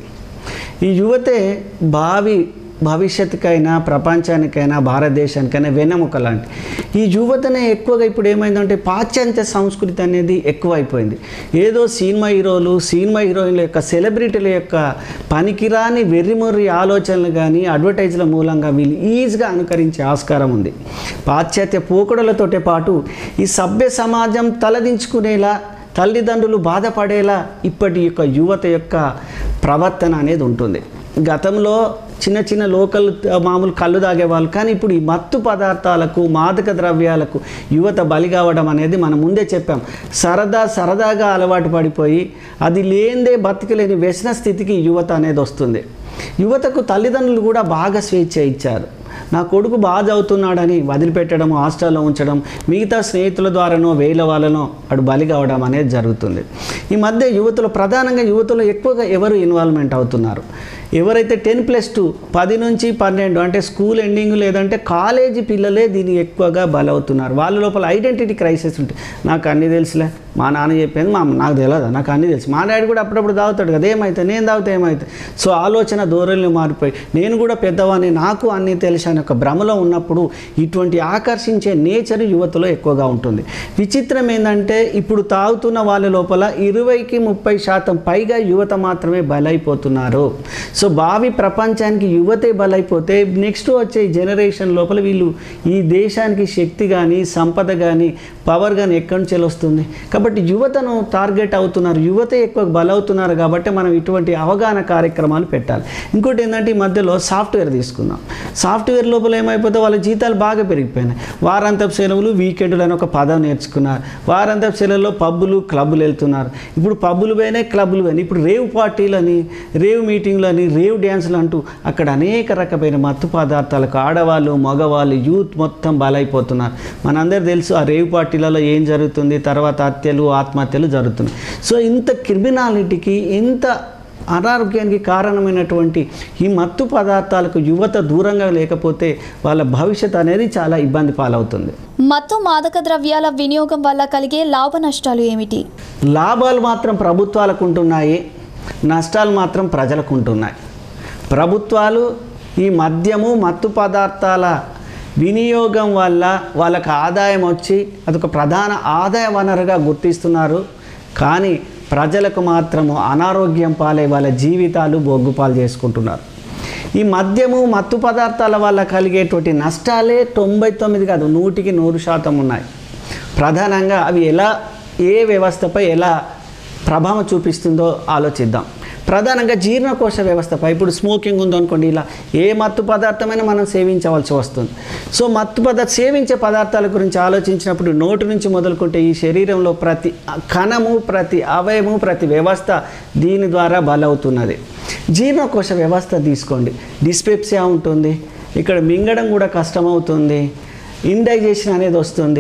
ఈ యువతే భావి భవిష్యత్తుకైనా ప్రపంచానికైనా భారతదేశానికైనా వెన్నెముక లాంటి ఈ యువతనే ఎక్కువగా ఇప్పుడు ఏమైందంటే పాశ్చాత్య సంస్కృతి అనేది ఎక్కువైపోయింది ఏదో సినిమా హీరోలు సినిమా హీరోయిన్ల యొక్క సెలబ్రిటీల యొక్క పనికిరాని వెర్రిమొర్రి ఆలోచనలు కానీ అడ్వర్టైజ్ల మూలంగా వీళ్ళు ఈజీగా అనుకరించే ఆస్కారం ఉంది పాశ్చాత్య పోకడలతోటే పాటు ఈ సభ్య సమాజం తలదించుకునేలా తల్లిదండ్రులు బాధపడేలా ఇప్పటి యొక్క యువత యొక్క ప్రవర్తన అనేది ఉంటుంది గతంలో చిన్న చిన్న లోకల్ ఆ, మామూలు కళ్ళు తాగేవాళ్ళు కానీ ఇప్పుడు ఈ మత్తు పదార్థాలకు మాదక ద్రవ్యాలకు యువత బలి కావడం అనేది మనం ముందే చెప్పాం సరదా సరదాగా అలవాటు పడిపోయి అది లేనిదే బతికలేని వ్యసన స్థితికి యువత అనేది వస్తుంది యువతకు తల్లిదండ్రులు కూడా బాగా స్వేచ్ఛ ఇచ్చారు నా కొడుకు బాగా చదువుతున్నాడని వదిలిపెట్టడం హాస్టల్లో ఉంచడం మిగతా స్నేహితుల ద్వారానో వేల వాళ్ళనో అడు బలి కావడం అనేది జరుగుతుంది ఈ మధ్య యువతలో ప్రధానంగా యువతలో ఎక్కువగా ఎవరు ఇన్వాల్వ్మెంట్ అవుతున్నారు ఎవరైతే టెన్ ప్లస్ టూ పది నుంచి పన్నెండు అంటే స్కూల్ ఎండింగ్ లేదంటే కాలేజీ పిల్లలే దీన్ని ఎక్కువగా బలవుతున్నారు వాళ్ళ లోపల ఐడెంటిటీ క్రైసిస్ ఉంటుంది నాకు అన్నీ తెలుసులే మా నాన్న చెప్పింది మా అమ్మ నాకు తెలియదు నాకు అన్నీ తెలుసు మా డాడీ కూడా అప్పుడప్పుడు తాగుతాడు కదా ఏమవుతుంది నేను తాగితే ఏమవుతుంది సో ఆలోచన ధోరణులు మారిపోయి నేను కూడా పెద్దవాడిని నాకు అన్నీ తెలుసు అనే ఒక భ్రమలో ఉన్నప్పుడు ఇటువంటి ఆకర్షించే నేచర్ యువతలో ఎక్కువగా ఉంటుంది విచిత్రం ఏంటంటే ఇప్పుడు తాగుతున్న వాళ్ళ లోపల ఇరవైకి ముప్పై శాతం పైగా యువత మాత్రమే బలైపోతున్నారు సో భావి ప్రపంచానికి యువతే బలైపోతే నెక్స్ట్ వచ్చే జనరేషన్ లోపల వీళ్ళు ఈ దేశానికి శక్తి కానీ సంపద కానీ పవర్ కానీ ఎక్కడి నుంచి వస్తుంది కాబట్టి యువతను టార్గెట్ అవుతున్నారు యువత ఎక్కువ బలవుతున్నారు కాబట్టి మనం ఇటువంటి అవగాహన కార్యక్రమాలు పెట్టాలి ఇంకోటి ఏంటంటే ఈ మధ్యలో సాఫ్ట్వేర్ తీసుకుందాం సాఫ్ట్వేర్ లోపల ఏమైపోతే వాళ్ళ జీతాలు బాగా పెరిగిపోయినాయి వారాంతపు సెలవులు వీకెండ్లు అని ఒక పదం నేర్చుకున్నారు వారాంతపు సెలవుల్లో పబ్బులు క్లబ్బులు వెళ్తున్నారు ఇప్పుడు పబ్బులు పోయినాయి క్లబ్బులు పోయినాయి ఇప్పుడు రేవ్ పార్టీలని రేవ్ మీటింగ్లు అని రేవ్ డ్యాన్సులు అంటూ అక్కడ అనేక రకమైన మత్తు పదార్థాలకు ఆడవాళ్ళు మగవాళ్ళు యూత్ మొత్తం బలైపోతున్నారు మనందరూ తెలుసు ఆ రేవ్ పార్టీలలో ఏం జరుగుతుంది తర్వాత హత్యలు ఆత్మహత్యలు జరుగుతున్నాయి సో ఇంత క్రిమినాలిటీకి ఇంత అనారోగ్యానికి కారణమైనటువంటి ఈ మత్తు పదార్థాలకు యువత దూరంగా లేకపోతే వాళ్ళ భవిష్యత్ అనేది చాలా ఇబ్బంది పాలవుతుంది మత్తు మాదక ద్రవ్యాల వినియోగం వల్ల కలిగే లాభ నష్టాలు ఏమిటి లాభాలు మాత్రం ప్రభుత్వాలకు ఉంటున్నాయి నష్టాలు మాత్రం ప్రజలకు ఉంటున్నాయి ప్రభుత్వాలు ఈ మద్యము మత్తు పదార్థాల వినియోగం వల్ల వాళ్ళకి ఆదాయం వచ్చి అదొక ప్రధాన ఆదాయ వనరుగా గుర్తిస్తున్నారు కానీ ప్రజలకు మాత్రము అనారోగ్యం పాలై వాళ్ళ జీవితాలు బొగ్గుపాలు చేసుకుంటున్నారు ఈ మద్యము మత్తు పదార్థాల వల్ల కలిగేటువంటి నష్టాలే తొంభై తొమ్మిది కాదు నూటికి నూరు శాతం ఉన్నాయి ప్రధానంగా అవి ఎలా ఏ వ్యవస్థపై ఎలా ప్రభావం చూపిస్తుందో ఆలోచిద్దాం ప్రధానంగా జీర్ణకోశ వ్యవస్థపై ఇప్పుడు స్మోకింగ్ ఉందనుకోండి ఇలా ఏ మత్తు పదార్థమైనా మనం సేవించవలసి వస్తుంది సో మత్తు పదార్థ సేవించే పదార్థాల గురించి ఆలోచించినప్పుడు నోటి నుంచి మొదలుకుంటే ఈ శరీరంలో ప్రతి కణము ప్రతి అవయము ప్రతి వ్యవస్థ దీని ద్వారా బలవుతున్నది జీర్ణకోశ వ్యవస్థ తీసుకోండి డిస్పెప్సియా ఉంటుంది ఇక్కడ మింగడం కూడా కష్టమవుతుంది ఇండైజెషన్ అనేది వస్తుంది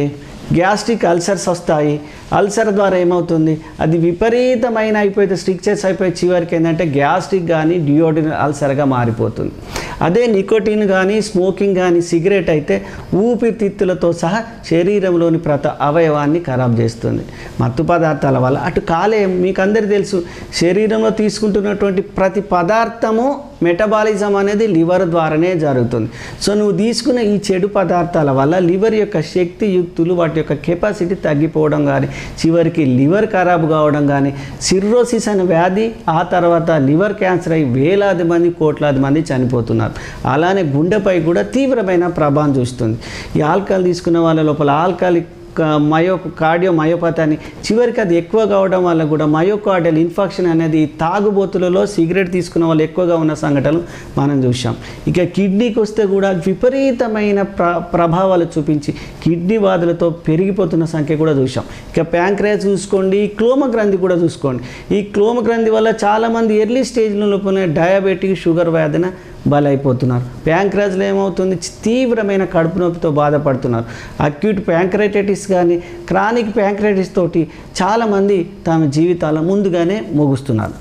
గ్యాస్ట్రిక్ అల్సర్స్ వస్తాయి అల్సర్ ద్వారా ఏమవుతుంది అది విపరీతమైన అయిపోతే స్ట్రిక్చర్స్ అయిపోయి చివరికి ఏంటంటే గ్యాస్ట్రిక్ కానీ డియోడినల్ అల్సర్గా మారిపోతుంది అదే నికోటిన్ కానీ స్మోకింగ్ కానీ సిగరెట్ అయితే ఊపిరితిత్తులతో సహా శరీరంలోని ప్రత అవయవాన్ని ఖరాబ్ చేస్తుంది మత్తు పదార్థాల వల్ల అటు కాలేయం మీకు అందరికీ తెలుసు శరీరంలో తీసుకుంటున్నటువంటి ప్రతి పదార్థము మెటబాలిజం అనేది లివర్ ద్వారానే జరుగుతుంది సో నువ్వు తీసుకున్న ఈ చెడు పదార్థాల వల్ల లివర్ యొక్క శక్తి యుక్తులు వాటి యొక్క కెపాసిటీ తగ్గిపోవడం కానీ చివరికి లివర్ ఖరాబ్ కావడం కానీ సిర్రోసిస్ అనే వ్యాధి ఆ తర్వాత లివర్ క్యాన్సర్ అయి వేలాది మంది కోట్లాది మంది చనిపోతున్నారు అలానే గుండెపై కూడా తీవ్రమైన ప్రభావం చూస్తుంది ఈ ఆల్కహాల్ తీసుకున్న వాళ్ళ లోపల ఆల్కహాలిక్ మయో కార్డియో మయోపతి అని చివరికి అది ఎక్కువ కావడం వల్ల కూడా మయోకార్డియల్ ఇన్ఫెక్షన్ అనేది ఈ తాగుబోతులలో సిగరెట్ తీసుకున్న వాళ్ళు ఎక్కువగా ఉన్న సంఘటనలు మనం చూసాం ఇక కిడ్నీకి వస్తే కూడా విపరీతమైన ప్ర ప్రభావాలు చూపించి కిడ్నీ బాధలతో పెరిగిపోతున్న సంఖ్య కూడా చూసాం ఇక ప్యాంక్రియాస్ చూసుకోండి ఈ క్లోమ గ్రంథి కూడా చూసుకోండి ఈ క్లోమ గ్రంథి వల్ల చాలామంది ఎర్లీ స్టేజ్లో లోపల డయాబెటిక్ షుగర్ వ్యాధిన బలైపోతున్నారు ప్యాంక్రాజ్లో ఏమవుతుంది తీవ్రమైన కడుపు నొప్పితో బాధపడుతున్నారు అక్యూట్ ప్యాంక్రైటైటిస్ కానీ క్రానిక్ ప్యాంక్రైటిస్ తోటి చాలామంది తమ జీవితాల ముందుగానే ముగుస్తున్నారు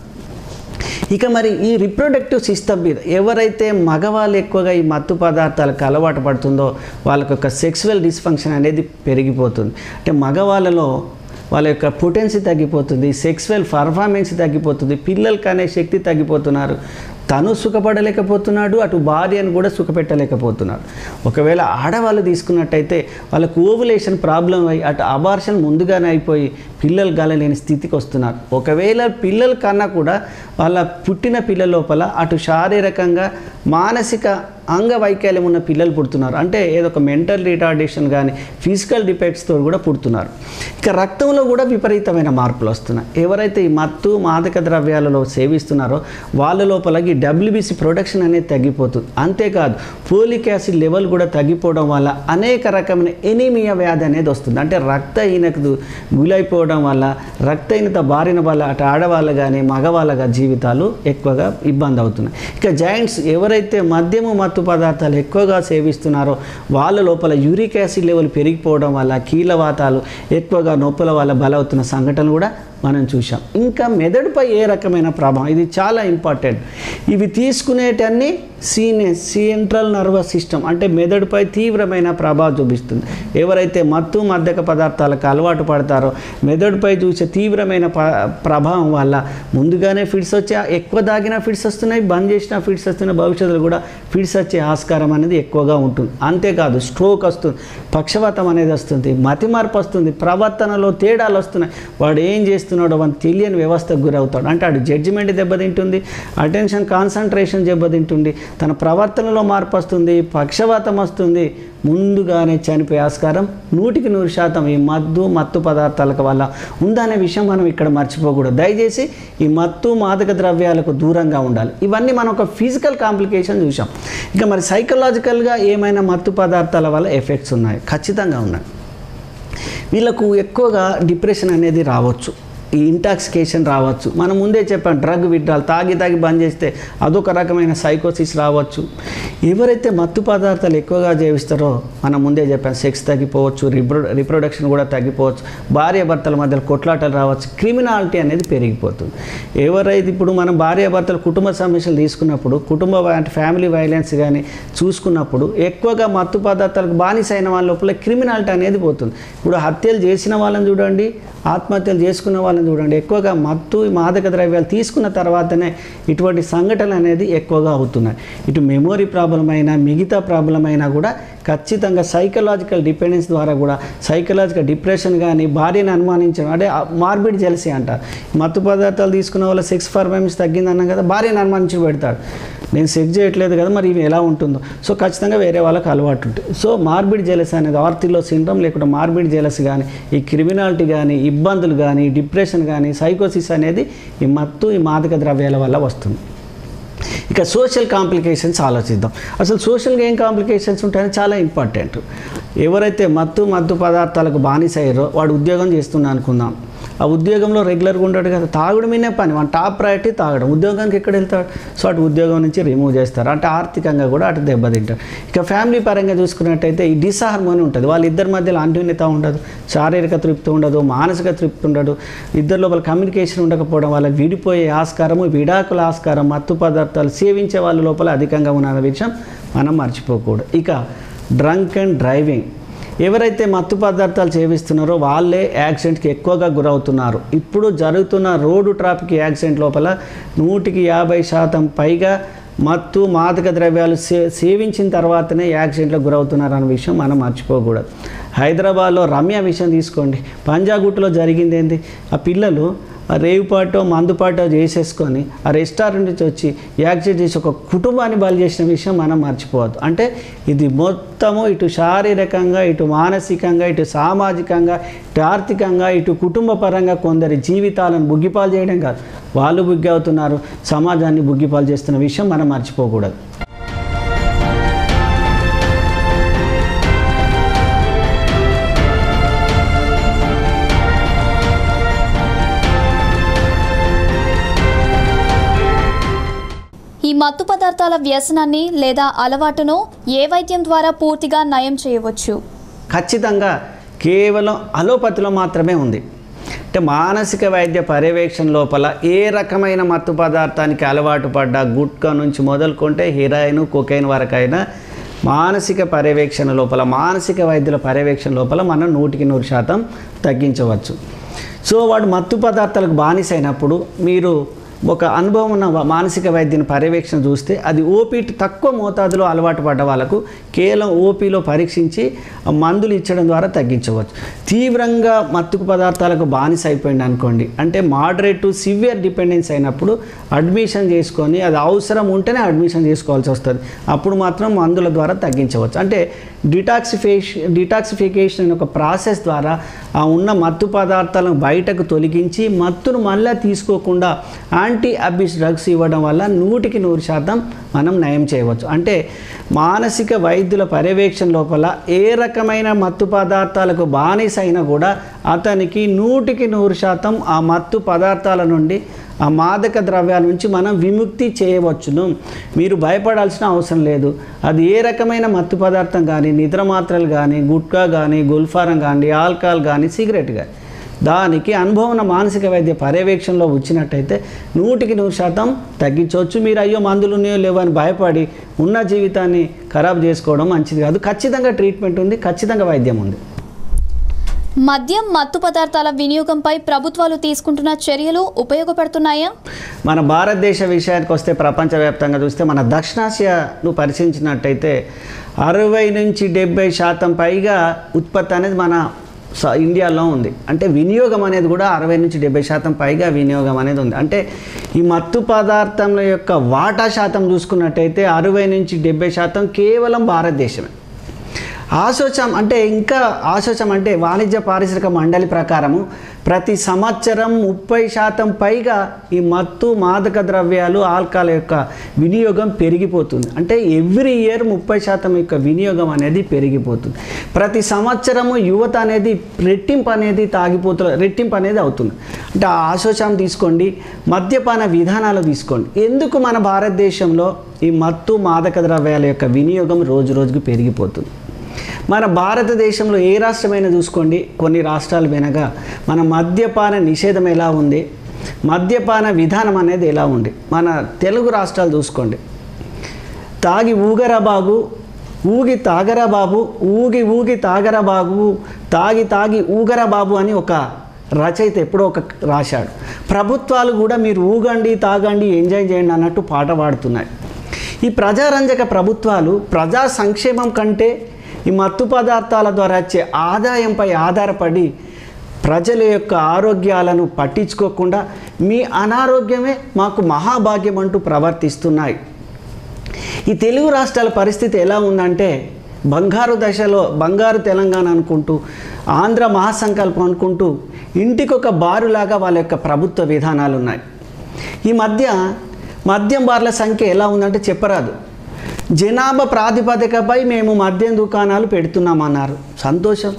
ఇక మరి ఈ రిప్రొడక్టివ్ సిస్టమ్ మీద ఎవరైతే మగవాళ్ళు ఎక్కువగా ఈ మత్తు పదార్థాలకు అలవాటు పడుతుందో వాళ్ళకి ఒక సెక్సువల్ డిస్ఫంక్షన్ అనేది పెరిగిపోతుంది అంటే మగవాళ్ళలో వాళ్ళ యొక్క పొటెన్సీ తగ్గిపోతుంది సెక్సువల్ పర్ఫార్మెన్స్ తగ్గిపోతుంది పిల్లలకి అనే శక్తి తగ్గిపోతున్నారు తను సుఖపడలేకపోతున్నాడు అటు భార్యను కూడా సుఖపెట్టలేకపోతున్నాడు ఒకవేళ ఆడవాళ్ళు తీసుకున్నట్టయితే వాళ్ళకు ఓవులేషన్ ప్రాబ్లం అయ్యి అటు అబార్షన్ ముందుగానే అయిపోయి పిల్లలు గలలేని స్థితికి వస్తున్నారు ఒకవేళ పిల్లల కన్నా కూడా వాళ్ళ పుట్టిన పిల్లల లోపల అటు శారీరకంగా మానసిక అంగవైకల్యం ఉన్న పిల్లలు పుడుతున్నారు అంటే ఏదో ఒక మెంటల్ రిటార్డేషన్ కానీ ఫిజికల్ డిఫెక్ట్స్తో కూడా పుడుతున్నారు ఇక రక్తంలో కూడా విపరీతమైన మార్పులు వస్తున్నాయి ఎవరైతే ఈ మత్తు మాదక ద్రవ్యాలలో సేవిస్తున్నారో వాళ్ళ లోపల ఈ డబ్ల్యూబీసీ ప్రొడక్షన్ అనేది తగ్గిపోతుంది అంతేకాదు ఫోలిక్ యాసిడ్ లెవెల్ కూడా తగ్గిపోవడం వల్ల అనేక రకమైన ఎనీమియా వ్యాధి అనేది వస్తుంది అంటే రక్తహీనకు గులైపోవడం వల్ల రక్తహీనత బారిన వల్ల అటు ఆడవాళ్ళ కానీ మగవాళ్ళ కానీ జీవితాలు ఎక్కువగా ఇబ్బంది అవుతున్నాయి ఇక జాయింట్స్ ఎవరైతే మద్యము మత్తు పదార్థాలు ఎక్కువగా సేవిస్తున్నారో వాళ్ళ లోపల యూరిక్ యాసిడ్ లెవెల్ పెరిగిపోవడం వల్ల కీలవాతాలు ఎక్కువగా నొప్పుల వల్ల బలవుతున్న సంఘటనలు కూడా మనం చూసాం ఇంకా మెదడుపై ఏ రకమైన ప్రభావం ఇది చాలా ఇంపార్టెంట్ ఇవి తీసుకునేటన్ని సీనే సెంట్రల్ నర్వస్ సిస్టమ్ అంటే మెదడుపై తీవ్రమైన ప్రభావం చూపిస్తుంది ఎవరైతే మత్తు మద్దక పదార్థాలకు అలవాటు పడతారో మెదడుపై చూసే తీవ్రమైన ప ప్రభావం వల్ల ముందుగానే ఫిట్స్ వచ్చే ఎక్కువ దాగిన ఫిట్స్ వస్తున్నాయి బంద్ చేసిన ఫిట్స్ వస్తున్నాయి భవిష్యత్తులో కూడా ఫిట్స్ వచ్చే ఆస్కారం అనేది ఎక్కువగా ఉంటుంది అంతేకాదు స్ట్రోక్ వస్తుంది పక్షవాతం అనేది వస్తుంది మతిమార్పు వస్తుంది ప్రవర్తనలో తేడాలు వస్తున్నాయి వాడు ఏం చేస్తున్నాడో వాడికి తెలియని వ్యవస్థకు గురవుతాడు అంటే ఆడు జడ్జిమెంట్ దెబ్బతింటుంది అటెన్షన్ కాన్సన్ట్రేషన్ దెబ్బతింటుంది తన ప్రవర్తనలో మార్పు వస్తుంది పక్షవాతం వస్తుంది ముందుగానే చనిపోయే ఆస్కారం నూటికి నూరు శాతం ఈ మద్దు మత్తు పదార్థాలకు వల్ల ఉందనే విషయం మనం ఇక్కడ మర్చిపోకూడదు దయచేసి ఈ మత్తు మాదక ద్రవ్యాలకు దూరంగా ఉండాలి ఇవన్నీ మనం ఒక ఫిజికల్ కాంప్లికేషన్ చూసాం ఇక మరి సైకలాజికల్గా ఏమైనా మత్తు పదార్థాల వల్ల ఎఫెక్ట్స్ ఉన్నాయి ఖచ్చితంగా ఉన్నాయి వీళ్ళకు ఎక్కువగా డిప్రెషన్ అనేది రావచ్చు ఈ ఇంటాక్సికేషన్ రావచ్చు మనం ముందే చెప్పాం డ్రగ్ విడ్రాల్ తాగి తాగి బంద్ చేస్తే అదొక రకమైన సైకోసిస్ రావచ్చు ఎవరైతే మత్తు పదార్థాలు ఎక్కువగా జీవిస్తారో మనం ముందే చెప్పాం సెక్స్ తగ్గిపోవచ్చు రిప్రొ రిప్రొడక్షన్ కూడా తగ్గిపోవచ్చు భార్య భర్తల మధ్యలో కొట్లాటలు రావచ్చు క్రిమినాలిటీ అనేది పెరిగిపోతుంది ఎవరైతే ఇప్పుడు మనం భార్య భర్తలు కుటుంబ సమస్యలు తీసుకున్నప్పుడు కుటుంబ అంటే ఫ్యామిలీ వైలెన్స్ కానీ చూసుకున్నప్పుడు ఎక్కువగా మత్తు పదార్థాలకు బానిస అయిన వాళ్ళ లోపల క్రిమినాలిటీ అనేది పోతుంది ఇప్పుడు హత్యలు చేసిన వాళ్ళని చూడండి ఆత్మహత్యలు చేసుకున్న వాళ్ళని చూడండి ఎక్కువగా మత్తు మాదక ద్రవ్యాలు తీసుకున్న తర్వాతనే ఇటువంటి సంఘటనలు అనేది ఎక్కువగా అవుతున్నాయి ఇటు మెమొరీ ప్రాబ్లం అయినా మిగతా ప్రాబ్లం అయినా కూడా ఖచ్చితంగా సైకలాజికల్ డిపెండెన్స్ ద్వారా కూడా సైకలాజికల్ డిప్రెషన్ కానీ భార్యను అనుమానించడం అంటే మార్బిడ్ జెలసీ అంటారు మత్తు పదార్థాలు తీసుకున్న వాళ్ళ సెక్స్ పర్ఫార్మెన్స్ తగ్గింది అన్నాం కదా భార్యను అనుమానించి పెడతాడు నేను సెక్స్ చేయట్లేదు కదా మరి ఇవి ఎలా ఉంటుందో సో ఖచ్చితంగా వేరే వాళ్ళకి అలవాటు ఉంటుంది సో మార్బిడ్ జెలసీ అనేది ఆర్తిలో సిండ్రమ్ లేకుండా మార్బిడ్ జెలసీ కానీ ఈ క్రిమినాలిటీ కానీ ఇబ్బందులు కానీ డిప్రెషన్ కానీ సైకోసిస్ అనేది ఈ మత్తు ఈ మాదక ద్రవ్యాల వల్ల వస్తుంది ఇక సోషల్ కాంప్లికేషన్స్ ఆలోచిద్దాం అసలు సోషల్గా ఏం కాంప్లికేషన్స్ ఉంటాయని చాలా ఇంపార్టెంట్ ఎవరైతే మత్తు మత్తు పదార్థాలకు బానిస అయ్యారో వాడు ఉద్యోగం చేస్తున్నా అనుకుందాం ఆ ఉద్యోగంలో రెగ్యులర్గా ఉంటాడు కదా తాగుడు మీనే పని మన టాప్ ప్రయారిటీ తాగడం ఉద్యోగానికి ఎక్కడ వెళ్తాడు సో అటు ఉద్యోగం నుంచి రిమూవ్ చేస్తారు అంటే ఆర్థికంగా కూడా అటు దెబ్బతింటారు ఇక ఫ్యామిలీ పరంగా చూసుకున్నట్టయితే ఈ డిస్హార్మోని ఉంటుంది వాళ్ళిద్దరి మధ్యలో అన్యోన్యత ఉండదు శారీరక తృప్తి ఉండదు మానసిక తృప్తి ఉండదు ఇద్దరి లోపల కమ్యూనికేషన్ ఉండకపోవడం వల్ల విడిపోయే ఆస్కారము విడాకుల ఆస్కారం మత్తు పదార్థాలు సేవించే వాళ్ళ లోపల అధికంగా ఉన్న విషయం మనం మర్చిపోకూడదు ఇక డ్రంక్ అండ్ డ్రైవింగ్ ఎవరైతే మత్తు పదార్థాలు సేవిస్తున్నారో వాళ్ళే యాక్సిడెంట్కి ఎక్కువగా గురవుతున్నారు ఇప్పుడు జరుగుతున్న రోడ్డు ట్రాఫిక్ యాక్సిడెంట్ లోపల నూటికి యాభై శాతం పైగా మత్తు మాదక ద్రవ్యాలు సే సేవించిన తర్వాతనే యాక్సిడెంట్లకు గురవుతున్నారు అన్న విషయం మనం మర్చిపోకూడదు హైదరాబాద్లో రమ్య విషయం తీసుకోండి పంజాగుట్టులో జరిగింది ఏంటి ఆ పిల్లలు ఆ రేవు పాటో మందు పాటో చేసేసుకొని ఆ రెస్టారెంట్ నుంచి వచ్చి యాక్సిడెంట్ చేసి ఒక కుటుంబాన్ని బలి చేసిన విషయం మనం మర్చిపోవద్దు అంటే ఇది మొత్తము ఇటు శారీరకంగా ఇటు మానసికంగా ఇటు సామాజికంగా ఇటు ఆర్థికంగా ఇటు కుటుంబ పరంగా కొందరి జీవితాలను బుగ్గిపాలు చేయడం కాదు వాళ్ళు బుగ్గి అవుతున్నారు సమాజాన్ని బుగ్గిపాలు చేస్తున్న విషయం మనం మర్చిపోకూడదు ఈ మత్తు పదార్థాల వ్యసనాన్ని లేదా అలవాటును ఏ వైద్యం ద్వారా పూర్తిగా నయం చేయవచ్చు ఖచ్చితంగా కేవలం అలోపతిలో మాత్రమే ఉంది అంటే మానసిక వైద్య పర్యవేక్షణ లోపల ఏ రకమైన మత్తు పదార్థానికి అలవాటు పడ్డ గుట్కా నుంచి మొదలుకుంటే హీరాయిన్ కొకైన్ వరకైనా మానసిక పర్యవేక్షణ లోపల మానసిక వైద్యుల పర్యవేక్షణ లోపల మనం నూటికి నూరు శాతం తగ్గించవచ్చు సో వాడు మత్తు పదార్థాలకు బానిసైనప్పుడు మీరు ఒక అనుభవం ఉన్న వ- మానసిక వైద్యుని పర్యవేక్షణ చూస్తే అది ఓపీ తక్కువ మోతాదులో అలవాటు పడ్డ వాళ్ళకు కేవలం ఓపీలో పరీక్షించి ఆ మందులు ఇచ్చడం ద్వారా తగ్గించవచ్చు తీవ్రంగా మత్తుకు పదార్థాలకు బానిస అయిపోయింది అనుకోండి అంటే మోడరేట్ టు సివియర్ డిపెండెన్స్ అయినప్పుడు అడ్మిషన్ చేసుకొని అది అవసరం ఉంటేనే అడ్మిషన్ చేసుకోవాల్సి వస్తుంది అప్పుడు మాత్రం మందుల ద్వారా తగ్గించవచ్చు అంటే డిటాక్సిఫికేషన్ డిటాక్సిఫికేషన్ అనే ఒక ప్రాసెస్ ద్వారా ఆ ఉన్న మత్తు పదార్థాలను బయటకు తొలగించి మత్తును మళ్ళీ తీసుకోకుండా యాంటీ అబిస్ డ్రగ్స్ ఇవ్వడం వల్ల నూటికి నూరు శాతం మనం నయం చేయవచ్చు అంటే మానసిక వైద్యుల పర్యవేక్షణ లోపల ఏ రకమైన మత్తు పదార్థాలకు బానిస అయినా కూడా అతనికి నూటికి నూరు శాతం ఆ మత్తు పదార్థాల నుండి ఆ మాదక ద్రవ్యాల నుంచి మనం విముక్తి చేయవచ్చును మీరు భయపడాల్సిన అవసరం లేదు అది ఏ రకమైన మత్తు పదార్థం కానీ నిద్ర మాత్రలు కానీ గుట్కా కానీ గుల్ఫారం కానీ ఆల్కహాల్ కానీ సిగరెట్ కానీ దానికి అనుభవం ఉన్న మానసిక వైద్య పర్యవేక్షణలో వచ్చినట్టయితే నూటికి నూరు శాతం తగ్గించవచ్చు మీరు అయ్యో మందులు ఉన్నాయో లేవో అని భయపడి ఉన్న జీవితాన్ని ఖరాబ్ చేసుకోవడం మంచిది కాదు ఖచ్చితంగా ట్రీట్మెంట్ ఉంది ఖచ్చితంగా వైద్యం ఉంది మద్యం మత్తు పదార్థాల వినియోగంపై ప్రభుత్వాలు తీసుకుంటున్న చర్యలు ఉపయోగపడుతున్నాయా మన భారతదేశ విషయానికి వస్తే ప్రపంచవ్యాప్తంగా చూస్తే మన దక్షిణాసియాను పరిశీలించినట్టయితే అరవై నుంచి డెబ్బై శాతం పైగా ఉత్పత్తి అనేది మన స- ఇండియాలో ఉంది అంటే వినియోగం అనేది కూడా అరవై నుంచి డెబ్బై శాతం పైగా వినియోగం అనేది ఉంది అంటే ఈ మత్తు పదార్థముల యొక్క వాటా శాతం చూసుకున్నట్టయితే అరవై నుంచి డెబ్బై శాతం కేవలం భారతదేశమే ఆశోచం అంటే ఇంకా ఆశోచం అంటే వాణిజ్య పారిశ్రామిక మండలి ప్రకారము ప్రతి సంవత్సరం ముప్పై శాతం పైగా ఈ మత్తు మాదక ద్రవ్యాలు ఆల్కహాల్ యొక్క వినియోగం పెరిగిపోతుంది అంటే ఎవ్రీ ఇయర్ ముప్పై శాతం యొక్క వినియోగం అనేది పెరిగిపోతుంది ప్రతి సంవత్సరము యువత అనేది రెట్టింపు అనేది తాగిపోతున్న రెట్టింపు అనేది అవుతుంది అంటే ఆ ఆశోచం తీసుకోండి మద్యపాన విధానాలు తీసుకోండి ఎందుకు మన భారతదేశంలో ఈ మత్తు మాదక ద్రవ్యాల యొక్క వినియోగం రోజు రోజుకు పెరిగిపోతుంది మన భారతదేశంలో ఏ రాష్ట్రమైనా చూసుకోండి కొన్ని రాష్ట్రాలు వెనక మన మద్యపాన నిషేధం ఎలా ఉంది మద్యపాన విధానం అనేది ఎలా ఉంది మన తెలుగు రాష్ట్రాలు చూసుకోండి తాగి ఊగరా బాబు ఊగి తాగరా బాబు ఊగి ఊగి తాగరా బాబు తాగి తాగి ఊగరా బాబు అని ఒక రచయిత ఎప్పుడో ఒక రాశాడు ప్రభుత్వాలు కూడా మీరు ఊగండి తాగండి ఎంజాయ్ చేయండి అన్నట్టు పాట పాడుతున్నాయి ఈ ప్రజారంజక ప్రభుత్వాలు ప్రజా సంక్షేమం కంటే ఈ మత్తు పదార్థాల ద్వారా వచ్చే ఆదాయంపై ఆధారపడి ప్రజల యొక్క ఆరోగ్యాలను పట్టించుకోకుండా మీ అనారోగ్యమే మాకు మహాభాగ్యం అంటూ ప్రవర్తిస్తున్నాయి ఈ తెలుగు రాష్ట్రాల పరిస్థితి ఎలా ఉందంటే బంగారు దశలో బంగారు తెలంగాణ అనుకుంటూ ఆంధ్ర మహాసంకల్పం అనుకుంటూ ఇంటికొక బారులాగా వాళ్ళ యొక్క ప్రభుత్వ విధానాలు ఉన్నాయి ఈ మధ్య మద్యం బార్ల సంఖ్య ఎలా ఉందంటే చెప్పరాదు జనాభా ప్రాతిపదికపై మేము మద్యం దుకాణాలు పెడుతున్నామన్నారు సంతోషం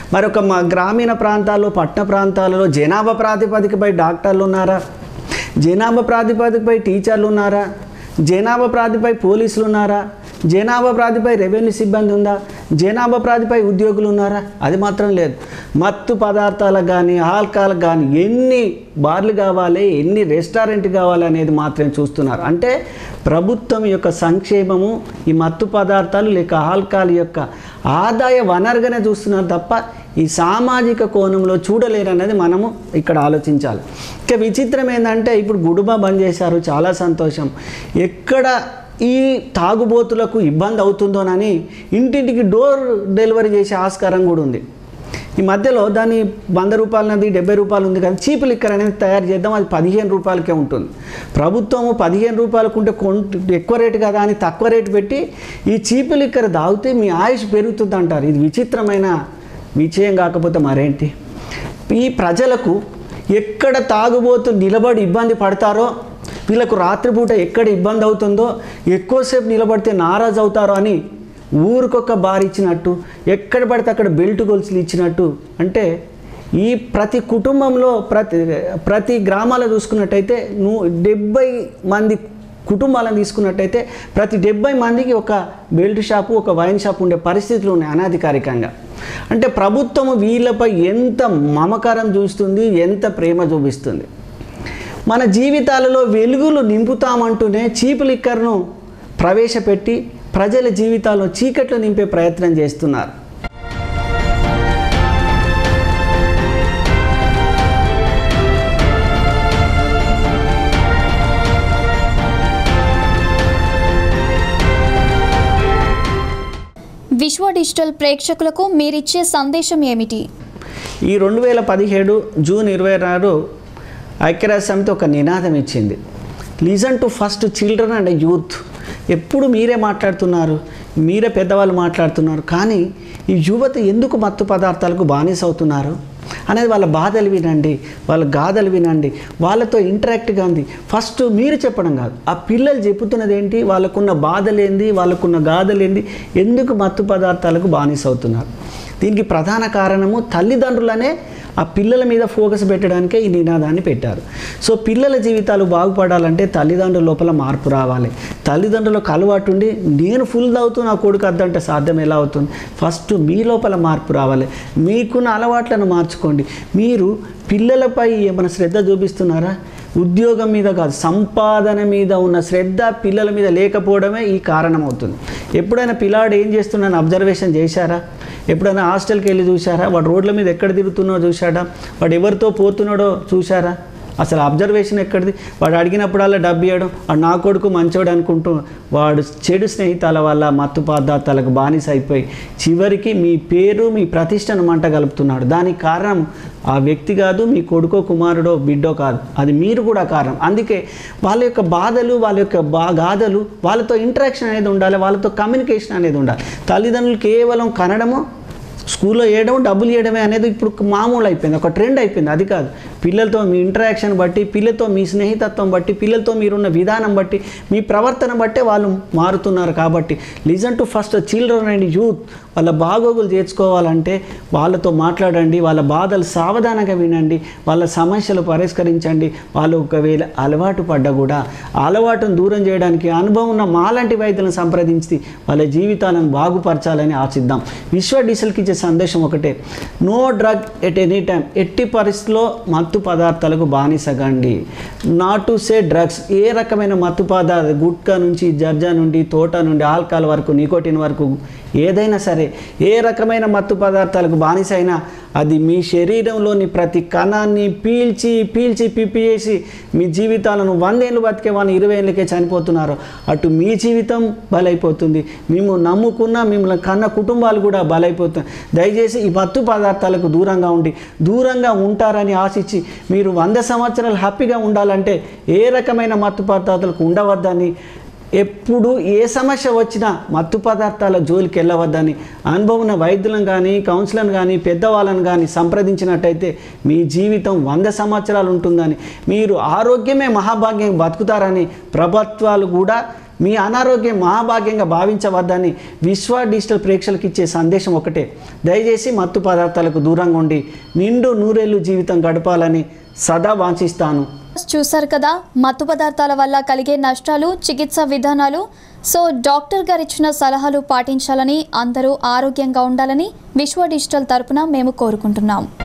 మరొక మా గ్రామీణ ప్రాంతాల్లో పట్టణ ప్రాంతాలలో జనాభా ప్రాతిపదికపై డాక్టర్లు ఉన్నారా జనాభా ప్రాతిపదికపై టీచర్లు ఉన్నారా జనాభా ప్రాతిపై పోలీసులు ఉన్నారా జనాభా ప్రాతిపై రెవెన్యూ సిబ్బంది ఉందా జనాభా ప్రాతిపై ఉద్యోగులు ఉన్నారా అది మాత్రం లేదు మత్తు పదార్థాలకు కానీ ఆల్కహాల్కి కానీ ఎన్ని బార్లు కావాలి ఎన్ని రెస్టారెంట్ కావాలి అనేది మాత్రం చూస్తున్నారు అంటే ప్రభుత్వం యొక్క సంక్షేమము ఈ మత్తు పదార్థాలు లేక ఆల్కహాల్ యొక్క ఆదాయ వనరుగానే చూస్తున్నారు తప్ప ఈ సామాజిక కోణంలో చూడలేరు అనేది మనము ఇక్కడ ఆలోచించాలి ఇక విచిత్రం ఏంటంటే ఇప్పుడు గుడుబ బంద్ చేశారు చాలా సంతోషం ఎక్కడ ఈ తాగుబోతులకు ఇబ్బంది అవుతుందోనని ఇంటింటికి డోర్ డెలివరీ చేసే ఆస్కారం కూడా ఉంది ఈ మధ్యలో దాని వంద రూపాయలది డెబ్బై రూపాయలు ఉంది కదా చీప్ లిక్కర్ అనేది తయారు చేద్దాం అది పదిహేను రూపాయలకే ఉంటుంది ప్రభుత్వము పదిహేను రూపాయలకు ఉంటే కొంట ఎక్కువ రేటు కదా అని తక్కువ రేటు పెట్టి ఈ చీప్ లిక్కర్ తాగితే మీ ఆయుష్ పెరుగుతుంది అంటారు ఇది విచిత్రమైన విషయం కాకపోతే మరేంటి ఈ ప్రజలకు ఎక్కడ తాగుబోతు నిలబడి ఇబ్బంది పడతారో వీళ్ళకు రాత్రిపూట ఎక్కడ ఇబ్బంది అవుతుందో ఎక్కువసేపు నిలబడితే నారాజు అవుతారో అని ఊరికొక బార్ ఇచ్చినట్టు ఎక్కడ పడితే అక్కడ బెల్ట్ గొలుసులు ఇచ్చినట్టు అంటే ఈ ప్రతి కుటుంబంలో ప్రతి ప్రతి గ్రామాల్లో చూసుకున్నట్టయితే నువ్వు డెబ్బై మంది కుటుంబాలను తీసుకున్నట్టయితే ప్రతి డెబ్బై మందికి ఒక బెల్ట్ షాపు ఒక వైన్ షాప్ ఉండే పరిస్థితులు ఉన్నాయి అనాధికారికంగా అంటే ప్రభుత్వం వీళ్ళపై ఎంత మమకారం చూస్తుంది ఎంత ప్రేమ చూపిస్తుంది మన జీవితాలలో వెలుగులు నింపుతామంటూనే చీపు లిక్కర్ను ప్రవేశపెట్టి ప్రజల జీవితాల్లో చీకట్లు నింపే ప్రయత్నం చేస్తున్నారు విశ్వ డిజిటల్ ప్రేక్షకులకు మీరిచ్చే సందేశం ఏమిటి ఈ రెండు వేల పదిహేడు జూన్ ఇరవై ఆరు ఐక్యరాజ్య సమితి ఒక నినాదం ఇచ్చింది listen to first children and youth ఎప్పుడు మీరే మాట్లాడుతున్నారు మీరే పెద్దవాళ్ళు మాట్లాడుతున్నారు కానీ ఈ యువత ఎందుకు మత్తు పదార్థాలకు బానిస అవుతున్నారు అనేది వాళ్ళ బాధలు వినండి వాళ్ళ గాథలు వినండి వాళ్ళతో ఇంటరాక్ట్ కాంది ఫస్ట్ మీరు చెప్పడం కాదు ఆ పిల్లలు చెబుతున్నది ఏంటి వాళ్ళకున్న బాధలేంది వాళ్ళకున్న గాథలేంది ఎందుకు మత్తు పదార్థాలకు బానిస అవుతున్నారు దీనికి ప్రధాన కారణము తల్లిదండ్రులనే ఆ పిల్లల మీద ఫోకస్ పెట్టడానికే ఈ నినాదాన్ని పెట్టారు సో పిల్లల జీవితాలు బాగుపడాలంటే తల్లిదండ్రుల లోపల మార్పు రావాలి తల్లిదండ్రులకు అలవాటు ఉండి నేను ఫుల్ తాగుతూ నా కొడుకు అద్దంటే సాధ్యం ఎలా అవుతుంది ఫస్ట్ మీ లోపల మార్పు రావాలి మీకున్న అలవాట్లను మార్చుకోండి మీరు పిల్లలపై ఏమైనా శ్రద్ధ చూపిస్తున్నారా ఉద్యోగం మీద కాదు సంపాదన మీద ఉన్న శ్రద్ధ పిల్లల మీద లేకపోవడమే ఈ కారణం అవుతుంది ఎప్పుడైనా పిల్లాడు ఏం చేస్తున్నాడని అబ్జర్వేషన్ చేశారా ఎప్పుడైనా హాస్టల్కి వెళ్ళి చూసారా వాడు రోడ్ల మీద ఎక్కడ తిరుగుతున్నాడో చూశాడా వాడు ఎవరితో పోతున్నాడో చూశారా అసలు అబ్జర్వేషన్ ఎక్కడిది వాడు అడిగినప్పుడల్లా డబ్బు ఇవ్వడం వాడు నా కొడుకు మంచోడు అనుకుంటూ వాడు చెడు స్నేహితాల వల్ల మత్తు పదార్థాలకు బానిస అయిపోయి చివరికి మీ పేరు మీ ప్రతిష్టను మంట కలుపుతున్నాడు దానికి కారణం ఆ వ్యక్తి కాదు మీ కొడుకో కుమారుడో బిడ్డో కాదు అది మీరు కూడా కారణం అందుకే వాళ్ళ యొక్క బాధలు వాళ్ళ యొక్క బా గాథలు వాళ్ళతో ఇంటరాక్షన్ అనేది ఉండాలి వాళ్ళతో కమ్యూనికేషన్ అనేది ఉండాలి తల్లిదండ్రులు కేవలం కనడము స్కూల్లో వేయడం డబ్బులు ఇవ్వడమే అనేది ఇప్పుడు మామూలు అయిపోయింది ఒక ట్రెండ్ అయిపోయింది అది కాదు పిల్లలతో మీ ఇంటరాక్షన్ బట్టి పిల్లలతో మీ స్నేహితత్వం బట్టి పిల్లలతో మీరున్న విధానం బట్టి మీ ప్రవర్తన బట్టే వాళ్ళు మారుతున్నారు కాబట్టి listen to first children and youth వాళ్ళ బాగోగులు చేర్చుకోవాలంటే వాళ్ళతో మాట్లాడండి వాళ్ళ బాధలు సావధానంగా వినండి వాళ్ళ సమస్యలు పరిష్కరించండి వాళ్ళు ఒకవేళ అలవాటు పడ్డా కూడా ఆ అలవాటును దూరం చేయడానికి అనుభవం ఉన్న మాలాంటి వైద్యులను సంప్రదించి వాళ్ళ జీవితాలను బాగుపరచాలని ఆశిద్దాం విశ్వ డీసెల్కి ఇచ్చే సందేశం ఒకటే no drug at any time ఎట్టి పరిస్థితిలో మత్తు పదార్థాలకు బానిసగండి నాట్ టు సే డ్రగ్స్ ఏ రకమైన మత్తు పదార్థ గుట్కా నుంచి జర్జా నుండి తోట నుండి ఆల్కహాల్ వరకు నికోటిన్ వరకు ఏదైనా సరే ఏ రకమైన మత్తు పదార్థాలకు బానిస అయినా అది మీ శరీరంలోని ప్రతి కణాన్ని పీల్చి పీల్చి పిప్పి చేసి మీ జీవితాలను వందేళ్ళు బతికే వాళ్ళు ఇరవై ఏళ్ళకే చనిపోతున్నారు అటు మీ జీవితం బలైపోతుంది మేము నమ్ముకున్న మిమ్మల్ని కన్న కుటుంబాలు కూడా బలైపోతాయి దయచేసి ఈ మత్తు పదార్థాలకు దూరంగా ఉండి దూరంగా ఉంటారని ఆశించి మీరు వంద సంవత్సరాలు హ్యాపీగా ఉండాలంటే ఏ రకమైన మత్తు పదార్థాలకు ఉండవద్దని ఎప్పుడు ఏ సమస్య వచ్చినా మత్తు పదార్థాల జోలికి వెళ్ళవద్దని అనుభవం ఉన్న వైద్యులను కానీ కౌన్సిలర్ని కానీ పెద్దవాళ్ళని కానీ సంప్రదించినట్టయితే మీ జీవితం వంద సంవత్సరాలు ఉంటుందని మీరు ఆరోగ్యమే మహాభాగ్యం బతుకుతారని ప్రభుత్వాలు కూడా మీ అనారోగ్యం మహాభాగ్యంగా భావించవద్దని విశ్వ డిజిటల్ ప్రేక్షకులకు ఇచ్చే సందేశం ఒకటే దయచేసి మత్తు పదార్థాలకు దూరంగా ఉండి నిండు నూరేళ్ళు జీవితం గడపాలని సదా వాంఛిస్తాను చూశారు కదా మత్తు పదార్థాల వల్ల కలిగే నష్టాలు చికిత్స విధానాలు సో డాక్టర్ గారు ఇచ్చిన సలహాలు పాటించాలని అందరూ ఆరోగ్యంగా ఉండాలని విశ్వ డిజిటల్ తరపున మేము కోరుకుంటున్నాం